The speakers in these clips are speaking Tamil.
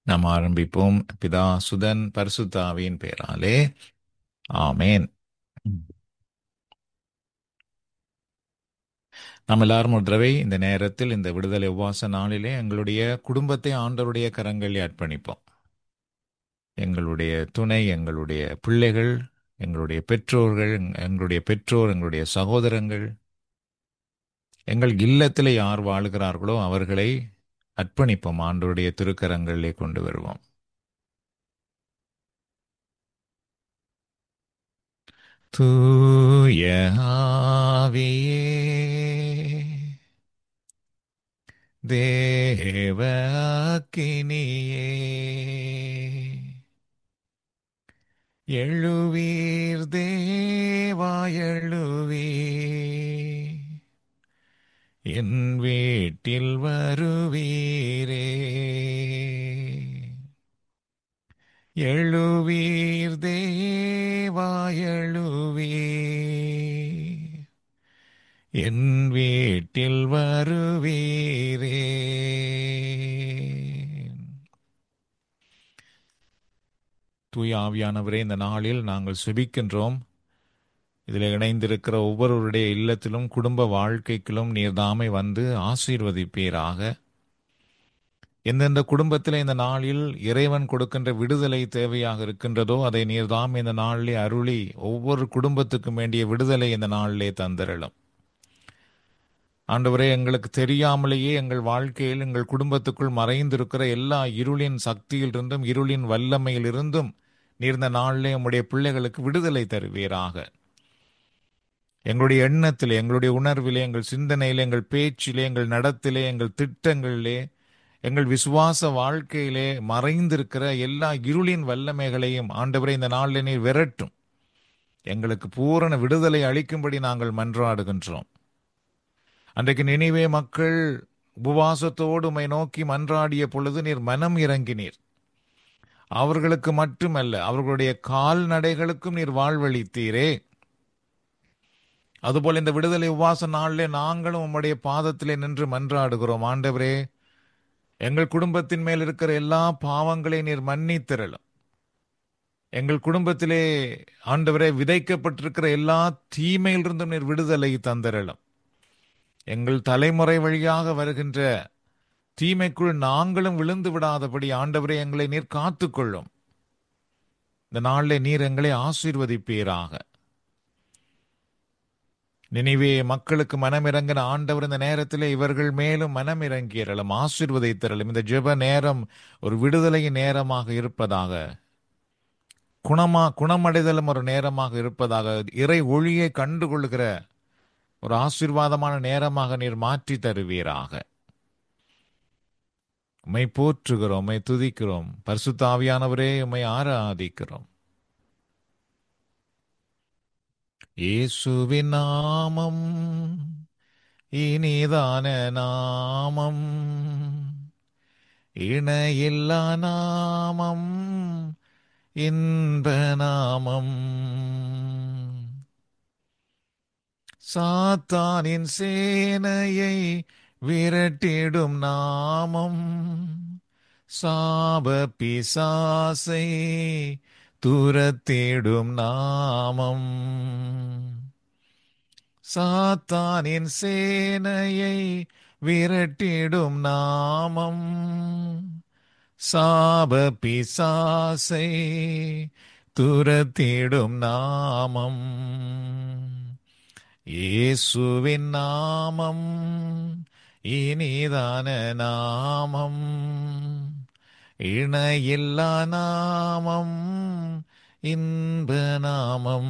நாம் ஆரம்பிப்போம் பிதா சுதன் பரிசுத்தாவியின் பெயராலே ஆமேன் நாம் எல்லாரும் ஒரு தடவை இந்த நேரத்தில் இந்த விடுதலை உபவாச நாளிலே எங்களுடைய குடும்பத்தை ஆண்டவருடைய கரங்களில் அர்ப்பணிப்போம் எங்களுடைய துணை எங்களுடைய பிள்ளைகள் எங்களுடைய பெற்றோர்கள் எங்களுடைய பெற்றோர் எங்களுடைய சகோதரங்கள் எங்கள் இல்லத்தில் யார் வாழ்கிறார்களோ அவர்களை அர்ப்பணிப்போம் ஆண்டவருடைய திருக்கரங்களிலே கொண்டு வருவோம் தூய ஆவியே தேவ அக்கினியே எழுவீர் தேவா எழுவீர் என் வீட்டில் வருவீரே எழுவீர் தேவா எழுவீர் என் வீட்டில் வருவீரே தூய ஆவியானவரே இந்த நாளில் நாங்கள் செபிக்கின்றோம் இதில் இணைந்திருக்கிற ஒவ்வொருவருடைய இல்லத்திலும் குடும்ப வாழ்க்கைக்கிலும் நீர்தாமை வந்து ஆசீர்வதிப்பீராக எந்தெந்த குடும்பத்தில் இந்த நாளில் இறைவன் கொடுக்கின்ற விடுதலை தேவையாக இருக்கின்றதோ அதை நீர்தாம் இந்த நாளிலே அருளி ஒவ்வொரு குடும்பத்துக்கும் வேண்டிய விடுதலை இந்த நாளிலே தந்திரலும் ஆண்டவரே எங்களுக்கு தெரியாமலேயே எங்கள் வாழ்க்கையில் எங்கள் குடும்பத்துக்குள் மறைந்திருக்கிற எல்லா இருளின் சக்தியிலிருந்தும் இருளின் வல்லமையிலிருந்தும் நீர் இந்த நாளிலே உம்முடைய பிள்ளைகளுக்கு விடுதலை தருவீராக எங்களுடைய எண்ணத்திலே எங்களுடைய உணர்விலே எங்கள் சிந்தனையிலே எங்கள் பேச்சிலே எங்கள் நடத்திலே எங்கள் திட்டங்களிலே எங்கள் விசுவாச வாழ்க்கையிலே மறைந்திருக்கிற எல்லா இருளின் வல்லமைகளையும் ஆண்டவரை இந்த நாளில் நீர் விரட்டும் எங்களுக்கு பூரண விடுதலை அளிக்கும்படி நாங்கள் மன்றாடுகின்றோம் அன்றைக்கு நினைவே மக்கள் உபவாசத்தோடு உமை நோக்கி மன்றாடிய பொழுது நீர் மனம் இறங்கினீர் அவர்களுக்கு மட்டுமல்ல அவர்களுடைய கால்நடைகளுக்கும் நீர் வாழ்வளித்தீரே அதுபோல் இந்த விடுதலை உபவாச நாளிலே நாங்களும் உம்முடைய பாதத்திலே நின்று மன்றாடுகிறோம் ஆண்டவரே எங்கள் குடும்பத்தின் மேல் இருக்கிற எல்லா பாவங்களை நீர் மன்னித்திரளும் எங்கள் குடும்பத்திலே ஆண்டவரே விதைக்கப்பட்டிருக்கிற எல்லா தீமையிலிருந்தும் நீர் விடுதலை தந்திரலும் எங்கள் தலைமுறை வழியாக வருகின்ற தீமைக்குள் நாங்களும் விழுந்து விடாதபடி ஆண்டவரே எங்களை நீர் காத்துக்கொள்ளும் இந்த நாளிலே நீர் எங்களை ஆசீர்வதிப்பீராக நினைவே மக்களுக்கு மனமிறங்கின ஆண்டவர் இந்த நேரத்தில் இவர்கள் மேலும் மனமிறங்கியறலும் ஆசீர்வதித்தரலும் இந்த ஜெப நேரம் ஒரு விடுதலையின் நேரமாக இருப்பதாக குணமா குணமடைதலும் ஒரு நேரமாக இருப்பதாக இறை ஒளியை கண்டுகொள்கிற ஒரு ஆசீர்வாதமான நேரமாக நீர் மாற்றி தருவீராக உம்மை போற்றுகிறோம் உம்மை துதிக்கிறோம் பரிசுத்தாவியானவரே உம்மை ஆராதிக்கிறோம் இயேசுவின் நாமம் இனிதான நாமம் இணையில்லா நாமம் இன்ப நாமம் சாத்தானின் சேனையை விரட்டிடும் நாமம் சாப பிசாசை துரத்திடும் நாமம் சாத்தானின் சேனையை விரட்டிடும் நாமம் சாப பிசாசை துரத்திடும் நாமம் இயேசுவின் நாமம் இனிதான நாமம் இணையில்லா நாமம் இன்ப நாமம்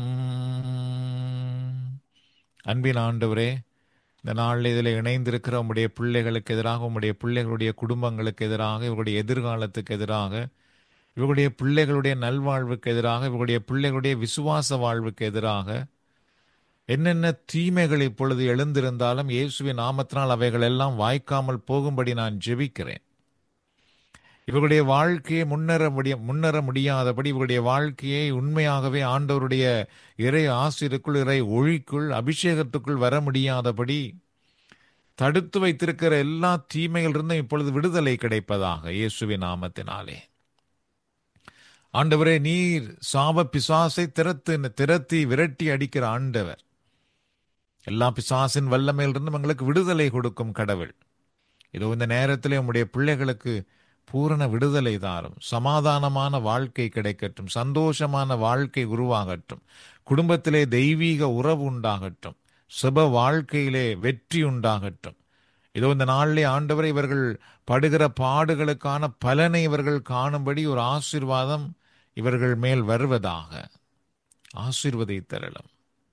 அன்பின் ஆண்டவரே இந்த நாளில் இதில் இணைந்திருக்கிற உம்முடைய பிள்ளைகளுக்கு எதிராக உம்முடைய பிள்ளைகளுடைய குடும்பங்களுக்கு எதிராக இவர்களுடைய எதிர்காலத்துக்கு எதிராக இவர்களுடைய பிள்ளைகளுடைய நல்வாழ்வுக்கு எதிராக இவர்களுடைய பிள்ளைகளுடைய விசுவாச வாழ்வுக்கு எதிராக என்னென்ன தீமைகள் இப்பொழுது எழுந்திருந்தாலும் இயேசுவின் நாமத்தினால் அவைகள் எல்லாம் வாய்க்காமல் போகும்படி நான் ஜெபிக்கிறேன் இவர்களுடைய வாழ்க்கையை முன்னேற முடிய முன்னேற முடியாதபடி இவருடைய வாழ்க்கையை உண்மையாகவே ஆண்டவருடைய இறை ஆசிரியருக்குள் இறை ஒழிக்குள் அபிஷேகத்துக்குள் வர முடியாதபடி தடுத்து வைத்திருக்கிற எல்லா தீமைகளிலிருந்தும் இப்பொழுது விடுதலை கிடைப்பதாக இயேசுவின் நாமத்தினாலே ஆண்டவரே நீர் சாப பிசாசை திறத்து திரத்தி விரட்டி அடிக்கிற ஆண்டவர் எல்லா பிசாசின் வல்லமையிலிருந்தும் எங்களுக்கு விடுதலை கொடுக்கும் கடவுள் இதோ இந்த நேரத்திலே உம்முடைய பிள்ளைகளுக்கு பூரண விடுதலை தாரும் சமாதானமான வாழ்க்கை கிடைக்கட்டும் சந்தோஷமான வாழ்க்கை உருவாகட்டும் குடும்பத்திலே தெய்வீக உறவு உண்டாகட்டும் சுப வாழ்க்கையிலே வெற்றி உண்டாகட்டும் இதோ இந்த நாளிலே ஆண்டவரை இவர்கள் படுகிற பாடுகளுக்கான பலனை இவர்கள் காணும்படி ஒரு ஆசீர்வாதம் இவர்கள் மேல் வருவதாக ஆசீர்வதித்தரலும்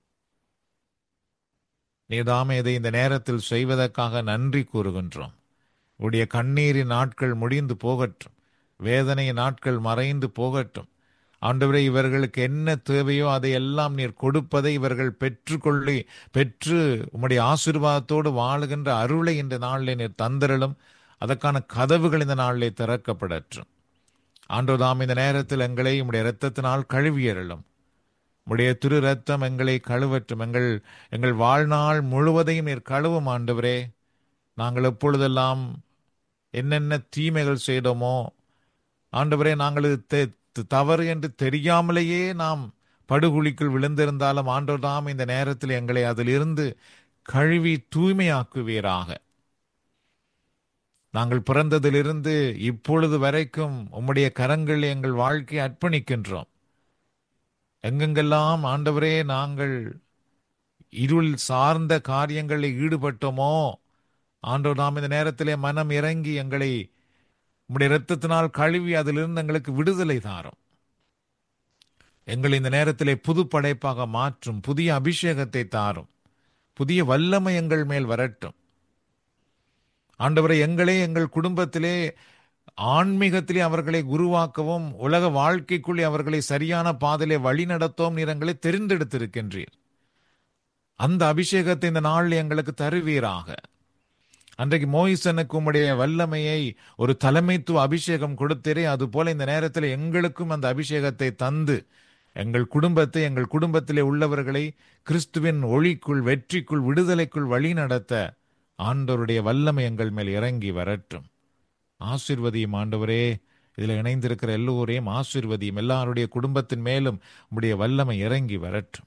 நீதாமே இதை இந்த நேரத்தில் செய்வதற்காக நன்றி கூறுகின்றோம் உடைய கண்ணீரின் நாட்கள் முடிந்து போகட்டும் வேதனை நாட்கள் மறைந்து போகட்டும் ஆண்டவரே இவர்களுக்கு என்ன தேவையோ அதை எல்லாம் நீர் கொடுப்பதை இவர்கள் பெற்றுக்கொள்ளி பெற்று உம்முடைய ஆசீர்வாதத்தோடு வாழுகின்ற அருளை இந்த நாளிலே நீர் தந்திரலும் அதற்கான கதவுகள் இந்த நாளிலே திறக்கப்படற்றும் ஆண்டோதாம் இந்த நேரத்தில் எங்களை உம்முடைய இரத்தத்தினால் கழுவியறலும் உம்முடைய திரு ரத்தம் எங்களை கழுவற்றும் எங்கள் எங்கள் வாழ்நாள் முழுவதையும் நீர் கழுவும் ஆண்டவரே நாங்கள் எப்பொழுதெல்லாம் என்னென்ன தீமைகள் செய்தோமோ ஆண்டவரே நாங்கள் தவறு என்று தெரியாமலேயே நாம் படுகுழிக்குள் விழுந்திருந்தாலும் ஆண்டோதாம் இந்த நேரத்தில் எங்களை அதிலிருந்து கழுவி தூய்மையாக்குவீராக நாங்கள் பிறந்ததிலிருந்து இப்பொழுது வரைக்கும் உம்முடைய கரங்களில் எங்கள் வாழ்க்கையை அர்ப்பணிக்கின்றோம் எங்கெங்கெல்லாம் ஆண்டவரே நாங்கள் இருள் சார்ந்த காரியங்களில் ஈடுபட்டோமோ ஆண்டவர் நாம் இந்த நேரத்திலே மனம் இறங்கி எங்களை உம்முடைய இரத்தத்தினால் கழுவி அதிலிருந்து எங்களுக்கு விடுதலை தாரும் எங்களை இந்த நேரத்திலே புது படைப்பாக மாற்றும் புதிய அபிஷேகத்தை தாரும் புதிய வல்லமை எங்கள் மேல் வரட்டும் ஆண்டவரை எங்களே எங்கள் குடும்பத்திலே ஆன்மீகத்திலே அவர்களை குருவாக்கவும் உலக வாழ்க்கைக்குள்ளே அவர்களை சரியான பாதையிலே வழி நடத்தவும் நீர் எங்களை தெரிந்தெடுத்திருக்கின்றீர் அந்த அபிஷேகத்தை இந்த நாளில் எங்களுக்கு தருவீராக அன்றைக்கு மோயிசனுக்கு உம்முடைய வல்லமையை ஒரு தலைமைத்துவ அபிஷேகம் கொடுத்தீரே அதுபோல இந்த நேரத்தில் எங்களுக்கும் அந்த அபிஷேகத்தை தந்து எங்கள் குடும்பத்தை எங்கள் குடும்பத்திலே உள்ளவர்களை கிறிஸ்துவின் ஒளிக்குள் வெற்றிக்குள் விடுதலைக்குள் வழி நடத்த ஆண்டவருடைய வல்லமை எங்கள் மேல் இறங்கி வரட்டும் ஆசிர்வதியும் ஆண்டவரே இதில் இணைந்திருக்கிற எல்லோரையும் ஆசிர்வதியும் எல்லாருடைய குடும்பத்தின் மேலும் உம்முடைய வல்லமை இறங்கி வரட்டும்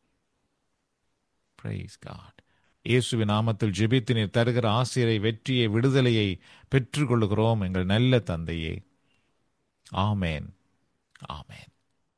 பிரைஸ் காட் இயேசுவின் நாமத்தில் ஜெபித்து நீர் தருகிற ஆசிரியரை வெற்றியை விடுதலையை பெற்றுக்கொள்கிறோம் எங்கள் நல்ல தந்தையே ஆமேன் ஆமேன்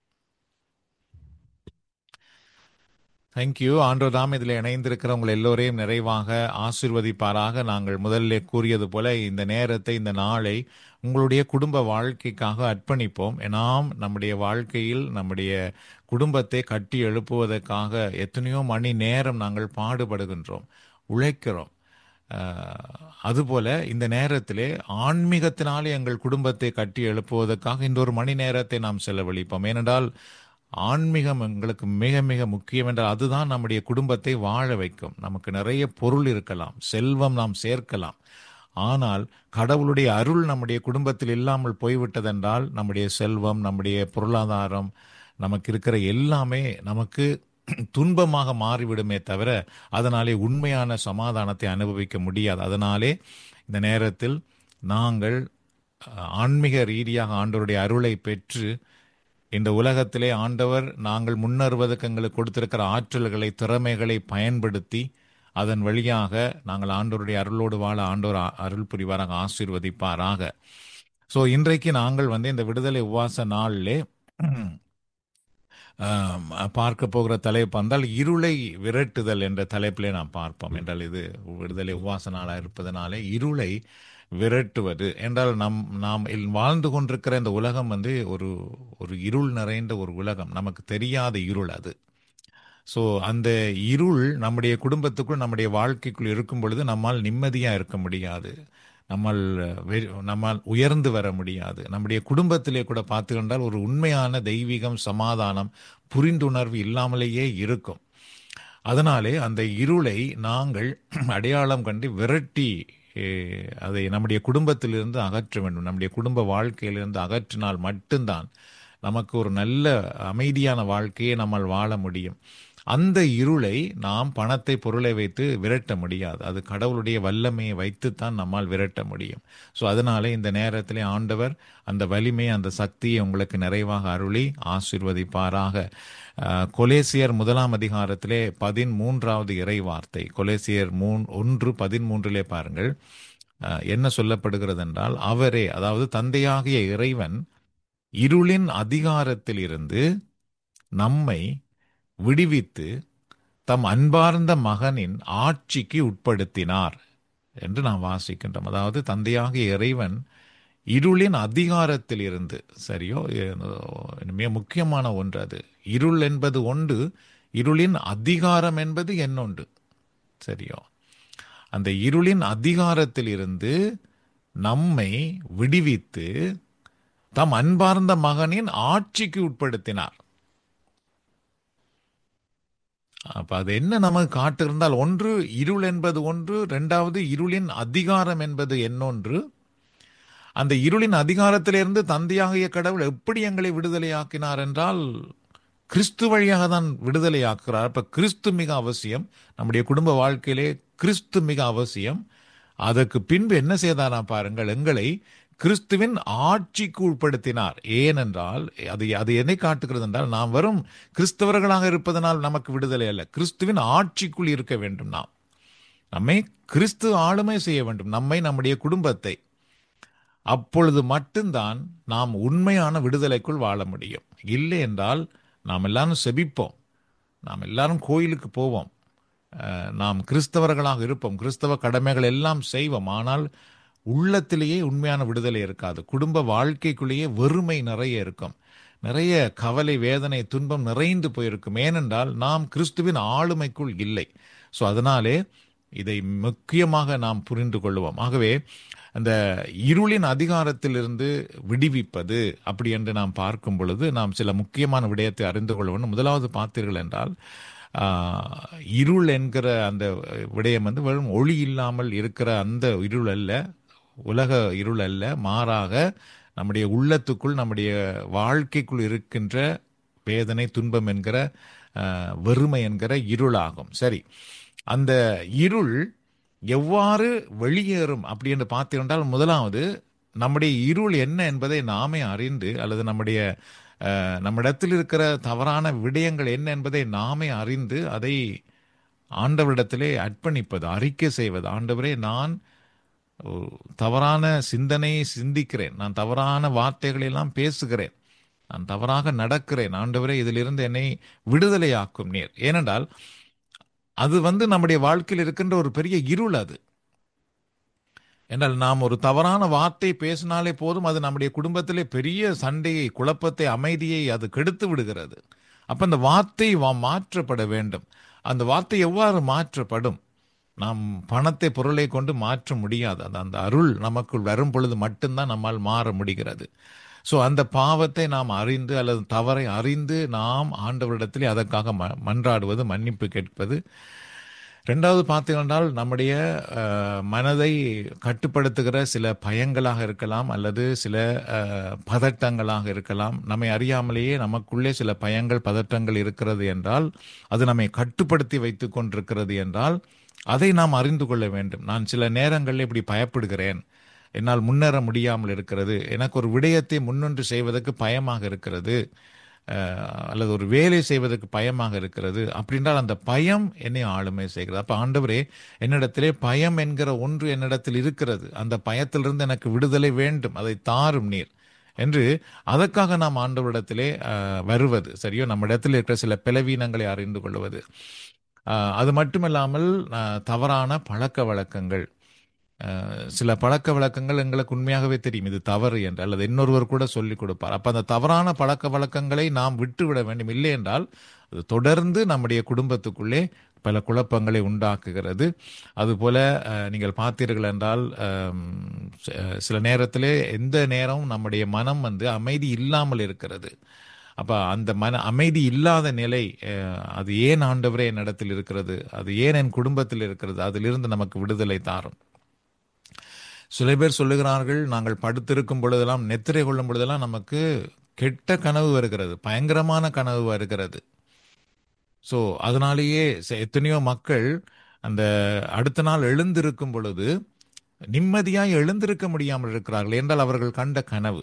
தேங்க்யூ ஆண்டோ தாம் இதில் இணைந்திருக்கிற உங்கள் எல்லோரையும் நிறைவாக ஆசிர்வதிப்பாராக நாங்கள் முதல்ல கூறியது போல இந்த நேரத்தை இந்த நாளை உங்களுடைய குடும்ப வாழ்க்கைக்காக அர்ப்பணிப்போம் நாம் நம்முடைய வாழ்க்கையில் நம்முடைய குடும்பத்தை கட்டி எழுப்புவதற்காக எத்தனையோ மணி நேரம் நாங்கள் பாடுபடுகின்றோம் உழைக்கிறோம் அதுபோல இந்த நேரத்திலே ஆன்மீகத்தினாலே எங்கள் குடும்பத்தை கட்டி எழுப்புவதற்காக இந்த ஒரு மணி நேரத்தை நாம் செலவழிப்போம் ஏனென்றால் ஆன்மீகம் எங்களுக்கு மிக மிக முக்கியம் என்றால் அதுதான் நம்முடைய குடும்பத்தை வாழ வைக்கும் நமக்கு நிறைய பொருள் இருக்கலாம் செல்வம் நாம் சேர்க்கலாம் ஆனால் கடவுளுடைய அருள் நம்முடைய குடும்பத்தில் இல்லாமல் போய்விட்டதென்றால் நம்முடைய செல்வம் நம்முடைய பொருளாதாரம் நமக்கு இருக்கிற எல்லாமே நமக்கு துன்பமாக மாறிவிடுமே தவிர அதனாலே உண்மையான சமாதானத்தை அனுபவிக்க முடியாது அதனாலே இந்த நேரத்தில் நாங்கள் ஆன்மீக ரீதியாக ஆண்டவருடைய அருளை பெற்று இந்த உலகத்திலே ஆண்டவர் நாங்கள் முன்னேறுவதற்கு எங்களுக்கு கொடுத்திருக்கிற ஆற்றல்களை திறமைகளை பயன்படுத்தி அதன் வழியாக நாங்கள் ஆண்டோருடைய அருளோடு வாழ ஆண்டோர் அருள் புரிவாராக ஆசீர்வதிப்பாராக ஸோ இன்றைக்கு நாங்கள் வந்து இந்த விடுதலை உபவாச நாளிலே பார்க்க போகிற தலைப்பு வந்தால் இருளை விரட்டுதல் என்ற தலைப்பிலே நாம் பார்ப்போம் என்றால் இது விடுதலை உபவாச நாளாக இருப்பதனாலே இருளை விரட்டுவது என்றால் நம் நாம் வாழ்ந்து கொண்டிருக்கிற இந்த உலகம் வந்து ஒரு ஒரு இருள் நிறைந்த ஒரு உலகம் நமக்கு தெரியாத இருள் அது ஸோ அந்த இருள் நம்முடைய குடும்பத்துக்குள் நம்முடைய வாழ்க்கைக்குள் இருக்கும் பொழுது நம்மால் நிம்மதியாக இருக்க முடியாது நம்மால் நம்மால் உயர்ந்து வர முடியாது நம்முடைய குடும்பத்திலே கூட பார்த்துக்கொண்டால் ஒரு உண்மையான தெய்வீகம் சமாதானம் புரிந்துணர்வு இல்லாமலேயே இருக்கும் அதனாலே அந்த இருளை நாங்கள் அடையாளம் கண்டு விரட்டி அதை நம்முடைய குடும்பத்திலிருந்து அகற்ற வேண்டும் நம்முடைய குடும்ப வாழ்க்கையிலிருந்து அகற்றினால் மட்டும்தான் நமக்கு ஒரு நல்ல அமைதியான வாழ்க்கையை நம்மால் வாழ முடியும் அந்த இருளை நாம் பணத்தை பொருளை வைத்து விரட்ட முடியாது அது கடவுளுடைய வல்லமையை வைத்துத்தான் நம்மால் விரட்ட முடியும் ஸோ அதனால இந்த நேரத்திலே ஆண்டவர் அந்த வலிமை அந்த சக்தியை உங்களுக்கு நிறைவாக அருளி ஆசிர்வதிப்பாராக அஹ், கொலேசியர் முதலாம் அதிகாரத்திலே பதிமூன்றாவது இறை வார்த்தை கொலேசியர் மூன் ஒன்று பதிமூன்றிலே பாருங்கள் அஹ், என்ன சொல்லப்படுகிறது என்றால் அவரே அதாவது தந்தையாகிய இறைவன் இருளின் அதிகாரத்தில் இருந்து நம்மை விடுவித்து தம் அன்பார்ந்த மகனின் ஆட்சிக்கு உட்படுத்தினார் என்று நாம் வாசிக்கின்றோம் அதாவது தந்தையாகிய இறைவன் இருளின் அதிகாரத்தில் இருந்து சரியோ இது மிக முக்கியமான ஒன்று அது இருள் என்பது ஒன்று இருளின் அதிகாரம் என்பது என்னொன்று சரியோ அந்த இருளின் அதிகாரத்தில் இருந்து நம்மை விடுவித்து தம் அன்பார்ந்த மகனின் ஆட்சிக்கு உட்படுத்தினார் அப்ப அது என்ன நமக்கு காட்டிருந்தால் ஒன்று இருள் என்பது ஒன்று இரண்டாவது இருளின் அதிகாரம் என்பது என்னொன்று அந்த இருளின் அதிகாரத்திலிருந்து தந்தையாகிய கடவுள் எப்படி எங்களை விடுதலையாக்கினார் என்றால் கிறிஸ்து வழியாக தான் விடுதலையாக்குறார் அப்ப கிறிஸ்து மிக அவசியம் நம்முடைய குடும்ப வாழ்க்கையிலே கிறிஸ்து மிக அவசியம் அதற்கு பின்பு என்ன செய்தாரா பாருங்கள் எங்களை கிறிஸ்துவின் ஆட்சிக்கு உட்படுத்தினார் ஏனென்றால் அது அது எதை காட்டுகிறது என்றால் நாம் வரும் கிறிஸ்தவர்களாக இருப்பதனால் நமக்கு விடுதலை அல்ல கிறிஸ்துவின் ஆட்சிக்குள் இருக்க வேண்டும் நாம் நம்மை கிறிஸ்து ஆளுமை செய்ய வேண்டும் நம்மை நம்முடைய குடும்பத்தை அப்பொழுது மட்டும்தான் நாம் உண்மையான விடுதலைக்குள் வாழ முடியும் இல்லை என்றால் நாம் எல்லாரும் செபிப்போம் நாம் எல்லாரும் கோயிலுக்கு போவோம் அஹ், நாம் கிறிஸ்தவர்களாக இருப்போம் கிறிஸ்தவ கடமைகள் எல்லாம் செய்வோம் ஆனால் உள்ளத்திலேயே உண்மையான விடுதலை இருக்காது குடும்ப வாழ்க்கைக்குள்ளேயே வெறுமை நிறைய இருக்கும் நிறைய கவலை வேதனை துன்பம் நிறைந்து போயிருக்கும் ஏனென்றால் நாம் கிறிஸ்துவின் ஆளுமைக்குள் இல்லை ஸோ அதனாலே இதை முக்கியமாக நாம் புரிந்து கொள்வோம் ஆகவே அந்த இருளின் அதிகாரத்திலிருந்து விடுவிப்பது அப்படி என்று நாம் பார்க்கும் பொழுது நாம் சில முக்கியமான விடயத்தை அறிந்து கொள்ள வேண்டும் முதலாவது பார்த்தீர்கள் என்றால் ஆஹ், இருள் என்கிற அந்த விடயம் வந்து வெறும் ஒளி இல்லாமல் இருக்கிற அந்த இருள் அல்ல உலக இருள் அல்ல மாறாக நம்முடைய உள்ளத்துக்குள் நம்முடைய வாழ்க்கைக்குள் இருக்கின்ற வேதனை துன்பம் என்கிற ஆஹ், வெறுமை என்கிற இருளாகும் சரி அந்த இருள் எவ்வாறு வெளியேறும் அப்படி என்று பார்த்தீர்கள் முதலாவது நம்முடைய இருள் என்ன என்பதை நாமே அறிந்து அல்லது நம்முடைய அஹ், நம்மிடத்தில் இருக்கிற தவறான விடயங்கள் என்ன என்பதை நாமே அறிந்து அதை ஆண்டவரிடத்திலே அர்ப்பணிப்பது அறிக்கை செய்வது ஆண்டவரே நான் ஒரு தவறான சிந்தனையை சிந்திக்கிறேன் நான் தவறான வார்த்தைகளை எல்லாம் பேசுகிறேன் நான் தவறாக நடக்கிறேன் ஆண்டவரே இதிலிருந்து என்னை விடுதலையாக்கும் நீர் ஏனென்றால் அது வந்து நம்முடைய வாழ்க்கையில் இருக்கின்ற ஒரு பெரிய இருள் அது என்றால் நாம் ஒரு தவறான வார்த்தை பேசினாலே போதும் அது நம்முடைய குடும்பத்திலே பெரிய சண்டையை குழப்பத்தை அமைதியை அது கெடுத்து விடுகிறது அப்ப அந்த வார்த்தை வா- மாற்றப்பட வேண்டும் அந்த வார்த்தை எவ்வாறு மாற்றப்படும் நாம் பணத்தை பொருளை கொண்டு மாற்ற முடியாது அது அந்த அருள் நமக்குள் வரும் பொழுது மட்டும்தான் நம்மால் மாற முடிகிறது ஸோ அந்த பாவத்தை நாம் அறிந்து அல்லது தவறை அறிந்து நாம் ஆண்டவரிடத்திலே அதற்காக ம- மன்றாடுவது மன்னிப்பு கேட்பது ரெண்டாவது பார்த்தீங்கன்றால் நம்முடைய அஹ், மனதை கட்டுப்படுத்துகிற சில பயங்களாக இருக்கலாம் அல்லது சில அஹ், பதட்டங்களாக இருக்கலாம் நம்மை அறியாமலேயே நமக்குள்ளே சில பயங்கள் பதட்டங்கள் இருக்கிறது என்றால் அது நம்மை கட்டுப்படுத்தி வைத்துக் கொண்டிருக்கிறது என்றால் அதை நாம் அறிந்து கொள்ள வேண்டும் நான் சில நேரங்களில் இப்படி பயப்படுகிறேன் என்னால் முன்னேற முடியாமல் இருக்கிறது எனக்கு ஒரு விடயத்தை முன்னொன்று செய்வதற்கு பயமாக இருக்கிறது அஹ், அல்லது ஒரு வேலை செய்வதற்கு பயமாக இருக்கிறது அப்படின்றால் அந்த பயம் என்னை ஆளுமை செய்கிறது அப்ப ஆண்டவரே என்னிடத்திலே பயம் என்கிற ஒன்று என்னிடத்தில் இருக்கிறது அந்த பயத்திலிருந்து எனக்கு விடுதலை வேண்டும் அதை தாரும் நீர் என்று அதற்காக நாம் ஆண்டவரிடத்திலே அஹ், வருவது சரியோ நம்ம இடத்தில் இருக்கிற சில பிளவீனங்களை அறிந்து கொள்வது அஹ், அது மட்டுமில்லாமல் அஹ், தவறான பழக்க வழக்கங்கள் அஹ், சில பழக்க வழக்கங்கள் எங்களுக்கு உண்மையாகவே தெரியும் இது தவறு என்று அல்லது இன்னொருவர் கூட சொல்லிக் கொடுப்பார் அப்ப அந்த தவறான பழக்க வழக்கங்களை நாம் விட்டுவிட வேண்டும் இல்லை என்றால் அது தொடர்ந்து நம்முடைய குடும்பத்துக்குள்ளே பல குழப்பங்களை உண்டாக்குகிறது அதுபோல அஹ், நீங்கள் பார்த்தீர்கள் என்றால் அம், சி- அஹ், சில நேரத்திலே எந்த நேரமும் நம்முடைய மனம் வந்து அமைதி இல்லாமல் இருக்கிறது அப்ப அந்த மன அமைதி இல்லாத நிலை அஹ், அது ஏன் ஆண்டவரே என்னிடத்தில் இருக்கிறது அது ஏன் என் குடும்பத்தில் இருக்கிறது அதிலிருந்து நமக்கு விடுதலை தாரும் சில பேர் சொல்லுகிறார்கள் நாங்கள் படுத்திருக்கும் பொழுதெல்லாம் நெத்திரை கொள்ளும் பொழுதெல்லாம் நமக்கு கெட்ட கனவு வருகிறது பயங்கரமான கனவு வருகிறது ஸோ அதனாலேயே ச- எத்தனையோ மக்கள் அந்த அடுத்த நாள் எழுந்திருக்கும் பொழுது நிம்மதியாய் எழுந்திருக்க முடியாமல் இருக்கிறார்கள் என்றால் அவர்கள் கண்ட கனவு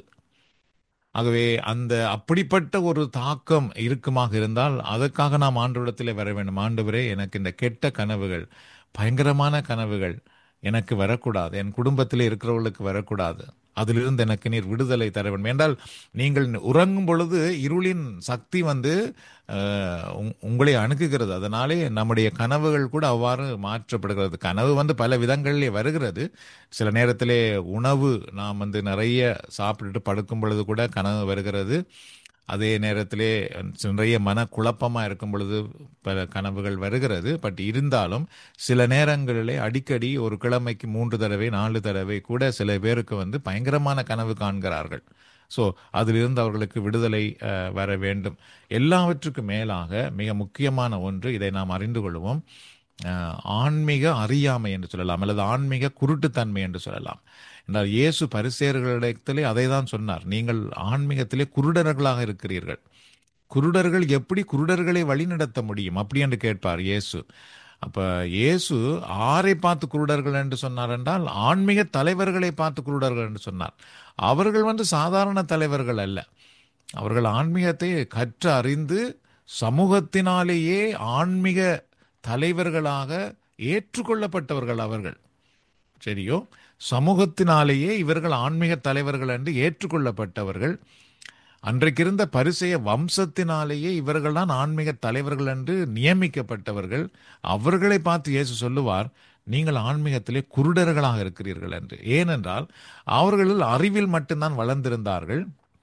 ஆகவே அந்த அப்படிப்பட்ட ஒரு தாக்கம் இருக்குமாக இருந்தால் அதற்காக நாம் ஆண்டவரிடத்திலே வர வேண்டும் ஆண்டவரே எனக்கு இந்த கெட்ட கனவுகள் பயங்கரமான கனவுகள் எனக்கு வரக்கூடாது என் குடும்பத்தில் இருக்கிறவர்களுக்கு வரக்கூடாது அதிலிருந்து எனக்கு நீர் விடுதலை தர வேண்டும் என்றால் நீங்கள் உறங்கும் பொழுது இருளின் சக்தி வந்து அஹ், உங்- உங்களை அணுகுகிறது அதனாலே நம்முடைய கனவுகள் கூட அவ்வாறு மாற்றப்படுகிறது கனவு வந்து பல விதங்களிலே வருகிறது சில நேரத்திலே உணவு நாம் வந்து நிறைய சாப்பிட்டுட்டு படுக்கும் பொழுது கூட கனவு வருகிறது அதே நேரத்திலே நிறைய மன குழப்பமா இருக்கும் பொழுது பல கனவுகள் வருகிறது பட் இருந்தாலும் சில நேரங்களிலே அடிக்கடி ஒரு கிழமைக்கு மூன்று தடவை நாலு தடவை கூட சில பேருக்கு வந்து பயங்கரமான கனவு காண்கிறார்கள் ஸோ அதிலிருந்து அவர்களுக்கு விடுதலை அஹ், வர வேண்டும் எல்லாவற்றுக்கும் மேலாக மிக முக்கியமான ஒன்று இதை நாம் அறிந்து கொள்வோம் அஹ், ஆன்மீக அறியாமை என்று சொல்லலாம் அல்லது ஆன்மீக குருட்டுத்தன்மை என்று சொல்லலாம் என்றால் இயேசு பரிசேயர்களிடத்திலே அதை தான் சொன்னார் நீங்கள் ஆன்மீகத்திலே குருடர்களாக இருக்கிறீர்கள் குருடர்கள் எப்படி குருடர்களை வழிநடத்த முடியும் அப்படி என்று கேட்பார் இயேசு அப்ப இயேசு ஆரை பார்த்து குருடர்கள் என்று சொன்னார் என்றால் ஆன்மீக தலைவர்களை பார்த்து குருடர்கள் என்று சொன்னார் அவர்கள் வந்து சாதாரண தலைவர்கள் அல்ல அவர்கள் ஆன்மீகத்தை கற்று அறிந்து சமூகத்தினாலேயே ஆன்மீக தலைவர்களாக ஏற்றுக்கொள்ளப்பட்டவர்கள் அவர்கள் சரியோ சமூகத்தினாலேயே இவர்கள் ஆன்மீக தலைவர்கள் என்று ஏற்றுக்கொள்ளப்பட்டவர்கள் அன்றைக்கு இருந்த பரிசெய வம்சத்தினாலேயே இவர்கள் தான் ஆன்மீக தலைவர்கள் என்று நியமிக்கப்பட்டவர்கள் அவர்களை பார்த்து இயேசு சொல்லுவார் நீங்கள் ஆன்மீகத்திலே குருடர்களாக இருக்கிறீர்கள் என்று ஏனென்றால் அவர்கள் அறிவில் மட்டும்தான் வளர்ந்திருந்தார்கள்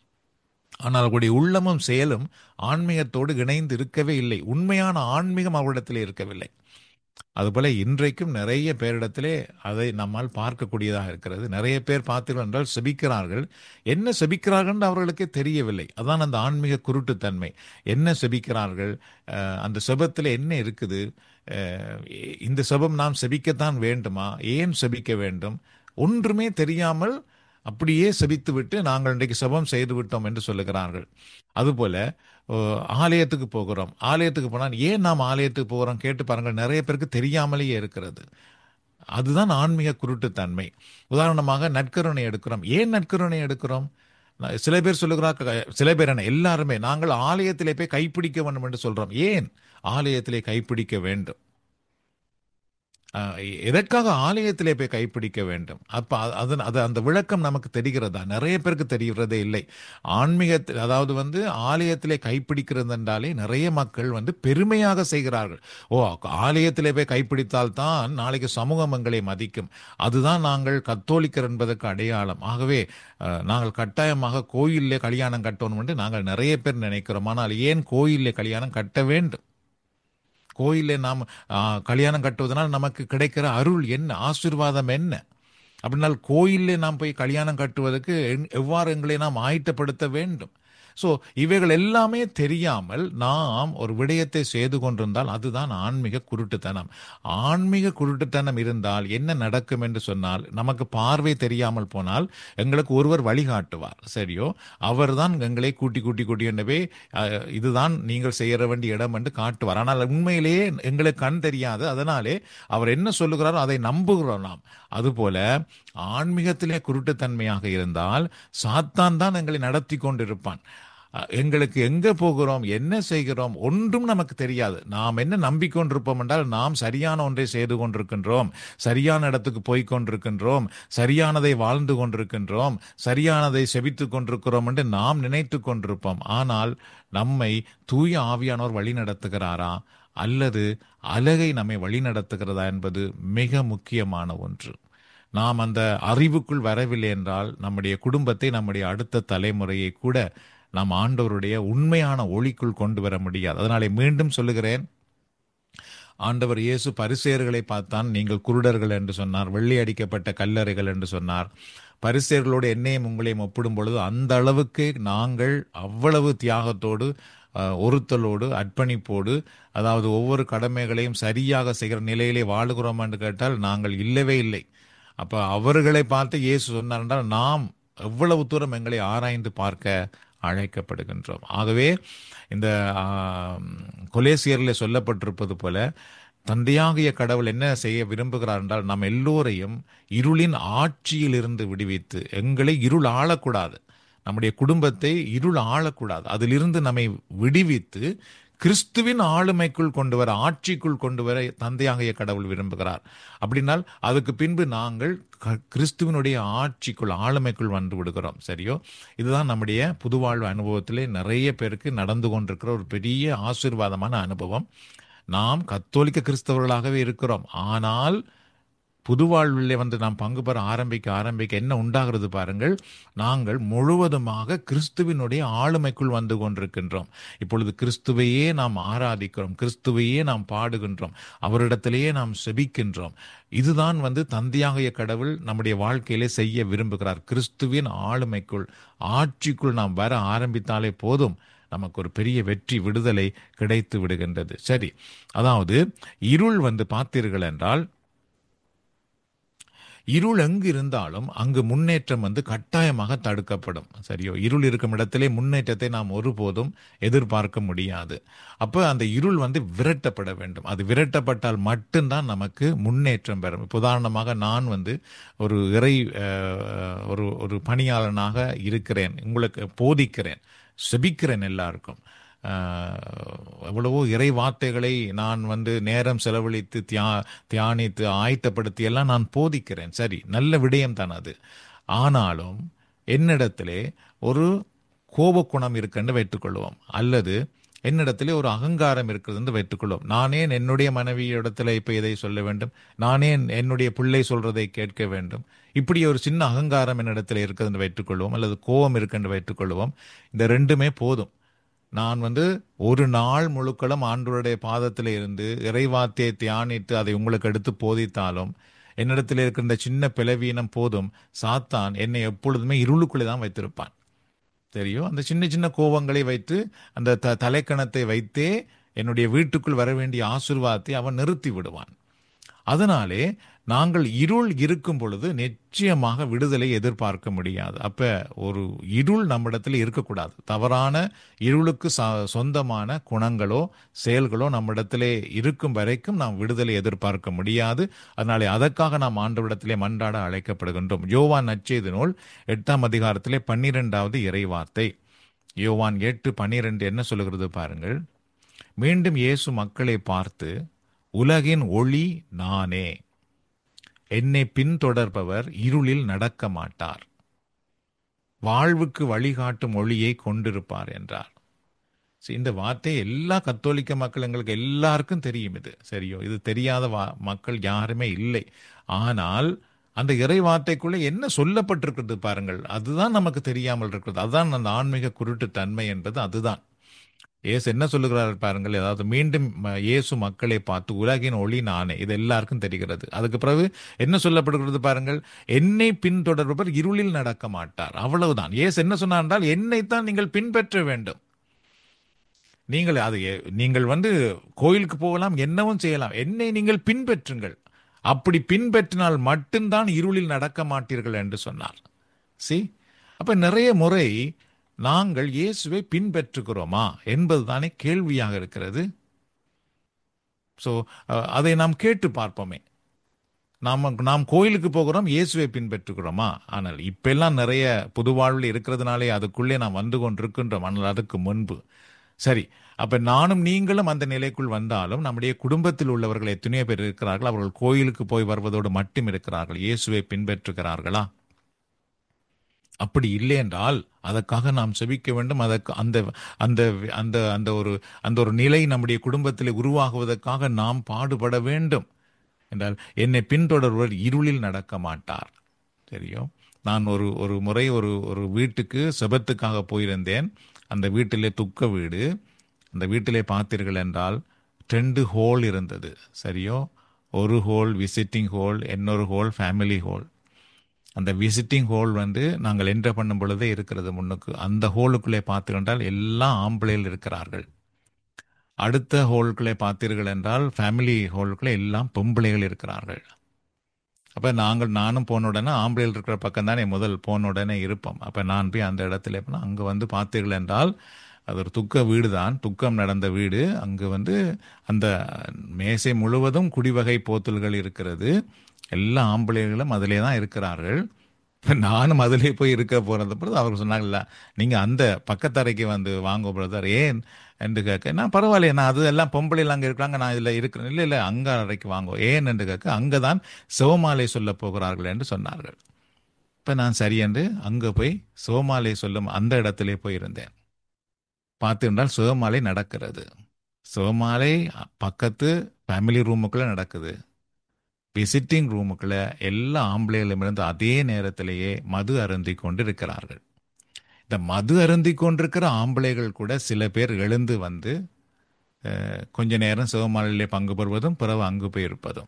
ஆனால் அவருடைய உள்ளமும் செயலும் ஆன்மீகத்தோடு இணைந்து இருக்கவே இல்லை உண்மையான ஆன்மீகம் அவரிடத்திலே இருக்கவில்லை அதுபோல இன்றைக்கும் நிறைய பேரிடத்திலே அதை நம்மால் பார்க்கக்கூடியதாக இருக்கிறது நிறைய பேர் பார்த்தீர்கள் என்றால் செபிக்கிறார்கள் என்ன செபிக்கிறார்கள் என்று அவர்களுக்கே தெரியவில்லை அதான் அந்த ஆன்மீக குருட்டுத்தன்மை என்ன செபிக்கிறார்கள் அஹ், அந்த செபத்தில் என்ன இருக்குது அஹ், இந்த செபம் நாம் செபிக்கத்தான் வேண்டுமா ஏன் செபிக்க வேண்டும் ஒன்றுமே தெரியாமல் அப்படியே செபித்து விட்டு நாங்கள் இன்றைக்கு செபம் செய்து விட்டோம் என்று சொல்லுகிறார்கள் அதுபோல ஓ, ஆலயத்துக்கு போகிறோம் ஆலயத்துக்கு போனால் ஏன் நாம் ஆலயத்துக்கு போகிறோம் கேட்டு பாருங்கள் நிறைய பேருக்கு தெரியாமலேயே இருக்கிறது அதுதான் ஆன்மீக குருட்டுத்தன்மை உதாரணமாக நற்கருணை எடுக்கிறோம் ஏன் நற்கருணை எடுக்கிறோம் நான் சில பேர் சொல்லுகிறார் சில பேர் என்ன எல்லாருமே நாங்கள் ஆலயத்திலே போய் கைப்பிடிக்க வேண்டும் என்று சொல்றோம் ஏன் ஆலயத்திலே கைப்பிடிக்க வேண்டும் அஹ், எதற்காக ஆலயத்திலே போய் கைப்பிடிக்க வேண்டும் அப்ப அ- அது அது அந்த விளக்கம் நமக்கு தெரிகிறதா நிறைய பேருக்கு தெரிகிறதே இல்லை ஆன்மீகத்தில் அதாவது வந்து ஆலயத்திலே கைப்பிடிக்கிறது என்றாலே நிறைய மக்கள் வந்து பெருமையாக செய்கிறார்கள் ஓ ஆலயத்திலே போய் கைப்பிடித்தால் தான் நாளைக்கு சமூகம் எங்களை மதிக்கும் அதுதான் நாங்கள் கத்தோலிக்கர் என்பதற்கு அடையாளம் ஆகவே அஹ், நாங்கள் கட்டாயமாக கோயிலே கல்யாணம் கட்டணும் என்று நாங்கள் நிறைய பேர் நினைக்கிறோம் ஆனால் ஏன் கோயிலே கல்யாணம் கட்ட வேண்டும் கோயிலே நாம் ஆ, கல்யாணம் கட்டுவதனால் நமக்கு கிடைக்கிற அருள் என்ன ஆசீர்வாதம் என்ன அப்படினால் கோயிலே நாம் போய் கல்யாணம் கட்டுவதற்கு என்- எவ்வாறு எங்களை நாம் ஆயத்தப்படுத்த வேண்டும் ஸோ இவைகள் எல்லாமே தெரியாமல் நாம் ஒரு விடயத்தை செய்து கொண்டிருந்தால் அதுதான் ஆன்மீக குருட்டுத்தனம் ஆன்மீக குருட்டுத்தனம் இருந்தால் என்ன நடக்கும் என்று சொன்னால் நமக்கு பார்வை தெரியாமல் போனால் எங்களுக்கு ஒருவர் வழிகாட்டுவார் சரியோ அவர்தான் எங்களை கூட்டி கூட்டி கூட்டி கொண்டு போய் அஹ், இதுதான் நீங்கள் செய்ய வேண்டிய இடம் என்று காட்டுவார் ஆனால் உண்மையிலேயே எங்களுக்கு கண் தெரியாது அதனாலே அவர் என்ன சொல்லுகிறாரோ அதை நம்புகிறோம் நாம் அதுபோல ஆன்மீகத்திலே குருட்டுத்தன்மையாக இருந்தால் சாத்தான் தான் எங்களை நடத்தி கொண்டிருப்பான் அஹ், எங்களுக்கு எங்க போகிறோம் என்ன செய்கிறோம் ஒன்றும் நமக்கு தெரியாது நாம் என்ன நம்பிக்கொண்டிருப்போம் என்றால் நாம் சரியான ஒன்றை செய்து கொண்டிருக்கின்றோம் சரியான இடத்துக்கு போய் கொண்டிருக்கின்றோம் சரியானதை வாழ்ந்து கொண்டிருக்கின்றோம் சரியானதை செபித்துக் கொண்டிருக்கிறோம் என்று நாம் நினைத்து கொண்டிருப்போம் ஆனால் நம்மை தூய ஆவியானோர் வழி நடத்துகிறாரா அல்லது அலகை நம்மை வழி நடத்துகிறதா என்பது மிக முக்கியமான ஒன்று நாம் அந்த அறிவுக்குள் வரவில்லை என்றால் நம்முடைய குடும்பத்தை நம்முடைய அடுத்த தலைமுறையை கூட நாம் ஆண்டவருடைய உண்மையான ஒளிக்குள் கொண்டு வர முடியாது அதனாலே மீண்டும் சொல்லுகிறேன் ஆண்டவர் இயேசு பரிசேயர்களை பார்த்தான் நீங்கள் குருடர்கள் என்று சொன்னார் வெள்ளி அடிக்கப்பட்ட கல்லறைகள் என்று சொன்னார் பரிசேயர்களோடு என்னையும் உங்களையும் ஒப்பிடும் பொழுது அந்த அளவுக்கு நாங்கள் அவ்வளவு தியாகத்தோடு அஹ், ஒருத்தலோடு அர்ப்பணிப்போடு அதாவது ஒவ்வொரு கடமைகளையும் சரியாக செய்கிற நிலையிலே வாழுகிறோம் என்று கேட்டால் நாங்கள் இல்லவே இல்லை அப்ப அவர்களை பார்த்து இயேசு சொன்னார் என்றால் நாம் எவ்வளவு தூரம் எங்களை ஆராய்ந்து பார்க்க அழைக்கப்படுகின்றோம் ஆகவே இந்த ஆ, கொலேசியரில் சொல்லப்பட்டிருப்பது போல தந்தையாகிய கடவுள் என்ன செய்ய விரும்புகிறார் என்றால் நாம் எல்லோரையும் இருளின் ஆட்சியிலிருந்து விடுவித்து எங்களை இருள் ஆளக்கூடாது நம்முடைய குடும்பத்தை இருள் ஆளக்கூடாது அதிலிருந்து நம்மை விடுவித்து கிறிஸ்துவின் ஆளுமைக்குள் கொண்டு வர ஆட்சிக்குள் கொண்டு வர தந்தையாகிய கடவுள் விரும்புகிறார் அப்படின்னால் அதுக்கு பின்பு நாங்கள் க- கிறிஸ்துவினுடைய ஆட்சிக்குள் ஆளுமைக்குள் வந்து விடுகிறோம் சரியோ இதுதான் நம்முடைய புதுவாழ்வு அனுபவத்திலே நிறைய பேருக்கு நடந்து கொண்டிருக்கிற ஒரு பெரிய ஆசீர்வாதமான அனுபவம் நாம் கத்தோலிக்க கிறிஸ்தவர்களாகவே இருக்கிறோம் ஆனால் புது வாழ்விலே வந்து நாம் பங்கு பெற ஆரம்பிக்க ஆரம்பிக்க என்ன உண்டாகிறது பாருங்கள் நாங்கள் முழுவதுமாக கிறிஸ்துவினுடைய ஆளுமைக்குள் வந்து கொண்டிருக்கின்றோம் இப்பொழுது கிறிஸ்துவையே நாம் ஆராதிக்கிறோம் கிறிஸ்துவையே நாம் பாடுகின்றோம் அவரிடத்திலேயே நாம் செபிக்கின்றோம் இதுதான் வந்து தந்தையாகிய கடவுள் நம்முடைய வாழ்க்கையிலே செய்ய விரும்புகிறார் கிறிஸ்துவின் ஆளுமைக்குள் ஆட்சிக்குள் நாம் வர ஆரம்பித்தாலே போதும் நமக்கு ஒரு பெரிய வெற்றி விடுதலை கிடைத்து விடுகின்றது சரி அதாவது இருள் வந்து பார்த்தீர்கள் என்றால் இருள் எங்கு இருந்தாலும் அங்கு முன்னேற்றம் வந்து கட்டாயமாக தடுக்கப்படும் சரியோ இருள் இருக்கும் இடத்திலே முன்னேற்றத்தை நாம் ஒருபோதும் எதிர்பார்க்க முடியாது அப்போ அந்த இருள் வந்து விரட்டப்பட வேண்டும் அது விரட்டப்பட்டால் மட்டும்தான் நமக்கு முன்னேற்றம் பெறும் இப்ப உதாரணமாக நான் வந்து ஒரு இறை அஹ், ஒரு ஒரு பணியாளனாக இருக்கிறேன் உங்களுக்கு போதிக்கிறேன் செபிக்கிறேன் எல்லாருக்கும் ஆஹ், எவ்வளவோ இறை வார்த்தைகளை நான் வந்து நேரம் செலவழித்து தியா தியானித்து ஆயத்தப்படுத்தி எல்லாம் நான் போதிக்கிறேன் சரி நல்ல விடயம் தான் அது ஆனாலும் என்னிடத்திலே ஒரு கோபக்குணம் இருக்குன்னு வைத்துக்கொள்வோம் அல்லது என்னிடத்திலே ஒரு அகங்காரம் இருக்கிறது என்று வைத்துக்கொள்வோம் நானே என்னுடைய மனைவியிடத்துல இப்ப இதை சொல்ல வேண்டும் நானே என்னுடைய பிள்ளை சொல்றதை கேட்க வேண்டும் இப்படி ஒரு சின்ன அகங்காரம் என்னிடத்தில் இருக்குது என்று வைத்துக்கொள்வோம் அல்லது கோபம் இருக்குன்னு வைத்துக்கொள்வோம் இந்த ரெண்டுமே போதும் நான் வந்து ஒரு நாள் முழுக்களும் ஆண்டவருடைய பாதத்தில் இருந்து இறைவார்த்தையை தியானித்து அதை உங்களுக்கு எடுத்து போதித்தாலும் என்னிடத்தில் இருக்கின்ற சின்ன பிளவீனம் போதும் சாத்தான் என்னை எப்பொழுதுமே இருளுக்குள்ளே தான் வைத்திருப்பான் தெரியும் அந்த சின்ன சின்ன கோபங்களை வைத்து அந்த த தலைக்கணத்தை வைத்தே என்னுடைய வீட்டுக்குள் வர வேண்டிய ஆசீர்வாதத்தை அவன் நிறுத்தி விடுவான் அதனாலே நாங்கள் இருள் இருக்கும் பொழுது நிச்சயமாக விடுதலை எதிர்பார்க்க முடியாது அப்ப ஒரு இருள் நம்மிடத்தில் இருக்கக்கூடாது தவறான இருளுக்கு ச- சொந்தமான குணங்களோ செயல்களோ நம்மிடத்திலே இருக்கும் வரைக்கும் நாம் விடுதலை எதிர்பார்க்க முடியாது அதனாலே அதற்காக நாம் ஆண்டவரிடத்திலே மன்றாட அழைக்கப்படுகின்றோம் யோவான் நற்செய்தி நூல் எட்டாம் அதிகாரத்திலே பன்னிரெண்டாவது இறைவார்த்தை யோவான் எட்டு பன்னிரெண்டு என்ன சொல்லுகிறது பாருங்கள் மீண்டும் இயேசு மக்களை பார்த்து உலகின் ஒளி நானே என்னை பின்தொடர்பவர் இருளில் நடக்க மாட்டார் வாழ்வுக்கு வழிகாட்டும் ஒளியை கொண்டிருப்பார் என்றார் சரி, இந்த வார்த்தை எல்லா கத்தோலிக்க மக்கள் எங்களுக்கு எல்லாருக்கும் தெரியும் இது சரியோ இது தெரியாத வா- மக்கள் யாருமே இல்லை ஆனால் அந்த இறை வார்த்தைக்குள்ள என்ன சொல்லப்பட்டிருக்கிறது பாருங்கள் அதுதான் நமக்கு தெரியாமல் இருக்கிறது அதுதான் அந்த ஆன்மீக குருட்டு தன்மை என்பது அதுதான் இயேசு என்ன சொல்லுகிறார் பாருங்கள் அதாவது மீண்டும் ம- இயேசு மக்களை பார்த்து உலகின் ஒளி நானே இது எல்லாருக்கும் தெரிகிறது அதுக்கு பிறகு என்ன சொல்லப்படுகிறது பாருங்கள் என்னை பின்தொடர்பவர் இருளில் நடக்க மாட்டார் அவ்வளவுதான் இயேசு என்ன சொன்னார் என்றால் என்னைத்தான் நீங்கள் பின்பற்ற வேண்டும் நீங்கள் அது எ- நீங்கள் வந்து கோயிலுக்கு போகலாம் என்னவும் செய்யலாம் என்னை நீங்கள் பின்பற்றுங்கள் அப்படி பின்பற்றினால் மட்டும்தான் இருளில் நடக்க மாட்டீர்கள் என்று சொன்னார் சி அப்ப நிறைய முறை நாங்கள் இயேசுவை பின்பற்றுகிறோமா என்பதுதானே கேள்வியாக இருக்கிறது ஸோ அதை நாம் கேட்டு பார்ப்போமே நாம் நாம் கோயிலுக்கு போகிறோம் இயேசுவை பின்பற்றுகிறோமா ஆனால் இப்பெல்லாம் நிறைய புது வாழ்வில் இருக்கிறதுனாலே அதுக்குள்ளே நாம் வந்து கொண்டிருக்கின்றோம் ஆனால் அதுக்கு முன்பு சரி அப்ப நானும் நீங்களும் அந்த நிலைக்குள் வந்தாலும் நம்முடைய குடும்பத்தில் உள்ளவர்கள் எத்தனையோ பேர் இருக்கிறார்கள் அவர்கள் கோயிலுக்கு போய் வருவதோடு மட்டும் இருக்கிறார்கள் இயேசுவை பின்பற்றுகிறார்களா அப்படி இல்லை என்றால் அதற்காக நாம் செபிக்க வேண்டும் அதற்கு அந்த அந்த அந்த அந்த ஒரு அந்த ஒரு நிலை நம்முடைய குடும்பத்தில் உருவாகுவதற்காக நாம் பாடுபட வேண்டும் என்றால் என்னை பின்தொடர்வர் இருளில் நடக்க மாட்டார் சரியோ நான் ஒரு ஒரு முறை ஒரு ஒரு வீட்டுக்கு செபத்துக்காக போயிருந்தேன் அந்த வீட்டிலே துக்க வீடு அந்த வீட்டிலே பார்த்தீர்கள் என்றால் ரெண்டு ஹோல் இருந்தது சரியோ ஒரு ஹோல் விசிட்டிங் ஹோல் இன்னொரு ஹோல் ஃபேமிலி ஹோல் அந்த விசிட்டிங் ஹோல் வந்து நாங்கள் என்டர் பண்ணும் பொழுதே இருக்கிறது முன்னுக்கு அந்த ஹோலுக்குள்ளே பார்த்தீர்கள் எல்லாம் ஆம்பளையில் இருக்கிறார்கள் அடுத்த ஹோல்குள்ளே பார்த்தீர்கள் என்றால் ஃபேமிலி ஹோலுக்குள்ளே எல்லாம் பொம்பளைகள் இருக்கிறார்கள் அப்போ நாங்கள் நானும் போன உடனே ஆம்பளையில் இருக்கிற பக்கம் தானே முதல் போன உடனே இருப்போம் அப்போ நான் போய் அந்த இடத்துல போனால் அங்கே வந்து பார்த்தீர்கள் என்றால் அது ஒரு துக்க வீடு தான் துக்கம் நடந்த வீடு அங்கு வந்து அந்த மேசை முழுவதும் குடிவகை போத்தல்கள் இருக்கிறது எல்லா ஆம்பளைகளும் அதிலே தான் இருக்கிறார்கள் இப்போ நானும் அதிலே போய் இருக்க போகிறது பொழுது அவர் சொன்னாங்கல்ல நீங்கள் அந்த பக்கத்தரைக்கு வந்து வாங்க பிரதர் ஏன் என்று கேட்க நான் பரவாயில்லையே நான் அது எல்லாம் பொம்பளையில் அங்கே இருக்கிறாங்க நான் இதில் இருக்கிறேன் இல்லை இல்லை அங்கே அறைக்கு வாங்க ஏன் என்று கேட்க அங்கே தான் சிவமாலை சொல்ல போகிறார்கள் என்று சொன்னார்கள் இப்போ நான் சரி என்று அங்கே போய் சிவமாலை சொல்லும் அந்த இடத்திலே போயிருந்தேன் பார்த்து என்றால் சிவமாலை நடக்கிறது சிவமாலை பக்கத்து ஃபேமிலி ரூமுக்குள்ளே நடக்குது விசிட்டிங் ரூமுக்குள்ள எல்லா ஆம்பளைகளும் இருந்து அதே நேரத்திலேயே மது அருந்தி கொண்டு இருக்கிறார்கள் இந்த மது அருந்தி கொண்டிருக்கிற ஆம்பளைகள் கூட சில பேர் எழுந்து வந்து கொஞ்ச நேரம் சிவமாலையிலே பங்கு பெறுவதும் பிறகு அங்கு போயிருப்பதும்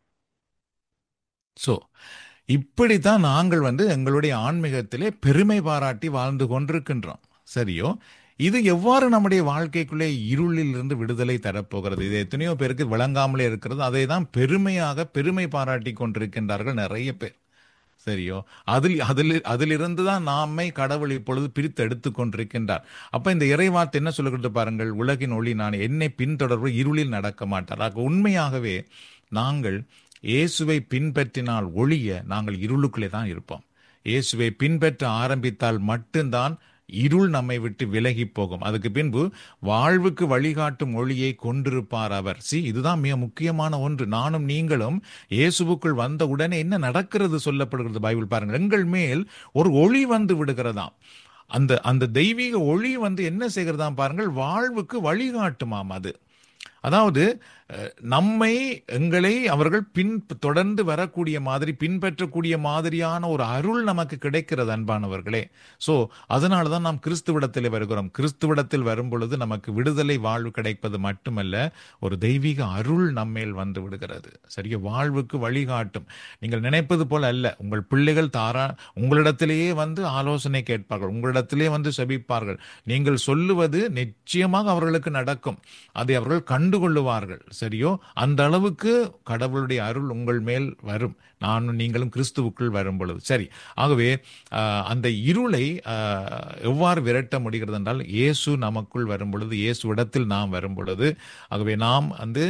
ஸோ இப்படித்தான் நாங்கள் வந்து எங்களுடைய ஆன்மீகத்திலே பெருமை பாராட்டி வாழ்ந்து கொண்டிருக்கின்றோம் சரியோ இது எவ்வாறு நம்முடைய வாழ்க்கைக்குள்ளே இருளில் இருந்து விடுதலை தரப்போகிறது இது எத்தனையோ பேருக்கு விளங்காமலே இருக்கிறது அதை தான் பெருமையாக பெருமை பாராட்டி கொண்டிருக்கின்றார்கள் நிறைய பேர் சரியோ அதில் அதில் அதிலிருந்து தான் நாமை கடவுள் இப்பொழுது பிரித்து எடுத்து கொண்டிருக்கின்றார் அப்ப இந்த இறைவார்த்தை என்ன சொல்லுகிறது பாருங்கள் உலகின் ஒளி நான் என்னை பின்தொடர்பு இருளில் நடக்க மாட்டார் ஆக உண்மையாகவே நாங்கள் இயேசுவை பின்பற்றினால் ஒழிய நாங்கள் இருளுக்குள்ளே தான் இருப்போம் இயேசுவை பின்பற்ற ஆரம்பித்தால் மட்டும்தான் இருள் நம்மை விட்டு விலகி போகும் அதுக்கு பின்பு வாழ்வுக்கு வழிகாட்டும் ஒளியை கொண்டிருப்பார் அவர் சி இதுதான் மிக முக்கியமான ஒன்று நானும் நீங்களும் இயேசுவுக்குள் வந்த உடனே என்ன நடக்கிறது சொல்லப்படுகிறது பைபிள் பாருங்கள் எங்கள் மேல் ஒரு ஒளி வந்து விடுகிறதாம் அந்த அந்த தெய்வீக ஒளி வந்து என்ன செய்கிறதாம் பாருங்கள் வாழ்வுக்கு வழிகாட்டுமாம் அது அதாவது நம்மை எங்களை அவர்கள் பின் தொடர்ந்து வரக்கூடிய மாதிரி பின்பற்றக்கூடிய மாதிரியான ஒரு அருள் நமக்கு கிடைக்கிறது அன்பானவர்களே ஸோ அதனால தான் நாம் கிறிஸ்துவிடத்தில் வருகிறோம் கிறிஸ்துவிடத்தில் வரும் பொழுது நமக்கு விடுதலை வாழ்வு கிடைப்பது மட்டுமல்ல ஒரு தெய்வீக அருள் நம்மேல் வந்து விடுகிறது சரியா வாழ்வுக்கு வழிகாட்டும் நீங்கள் நினைப்பது போல அல்ல உங்கள் பிள்ளைகள் தாரா உங்களிடத்திலேயே வந்து ஆலோசனை கேட்பார்கள் உங்களிடத்திலே வந்து செபிப்பார்கள் நீங்கள் சொல்லுவது நிச்சயமாக அவர்களுக்கு நடக்கும் அதை அவர்கள் கண்டுகொள்ளுவார்கள் சரியோ அந்த அளவுக்கு கடவுளுடைய அருள் உங்கள் மேல் வரும் நானும் நீங்களும் கிறிஸ்துவுக்குள் வரும் பொழுது சரி ஆகவே அந்த இருளை எவ்வாறு விரட்ட முடிகிறது என்றால் இயேசு நமக்குள் வரும் பொழுது இயேசு இடத்தில் நாம் வரும் பொழுது ஆகவே நாம் வந்து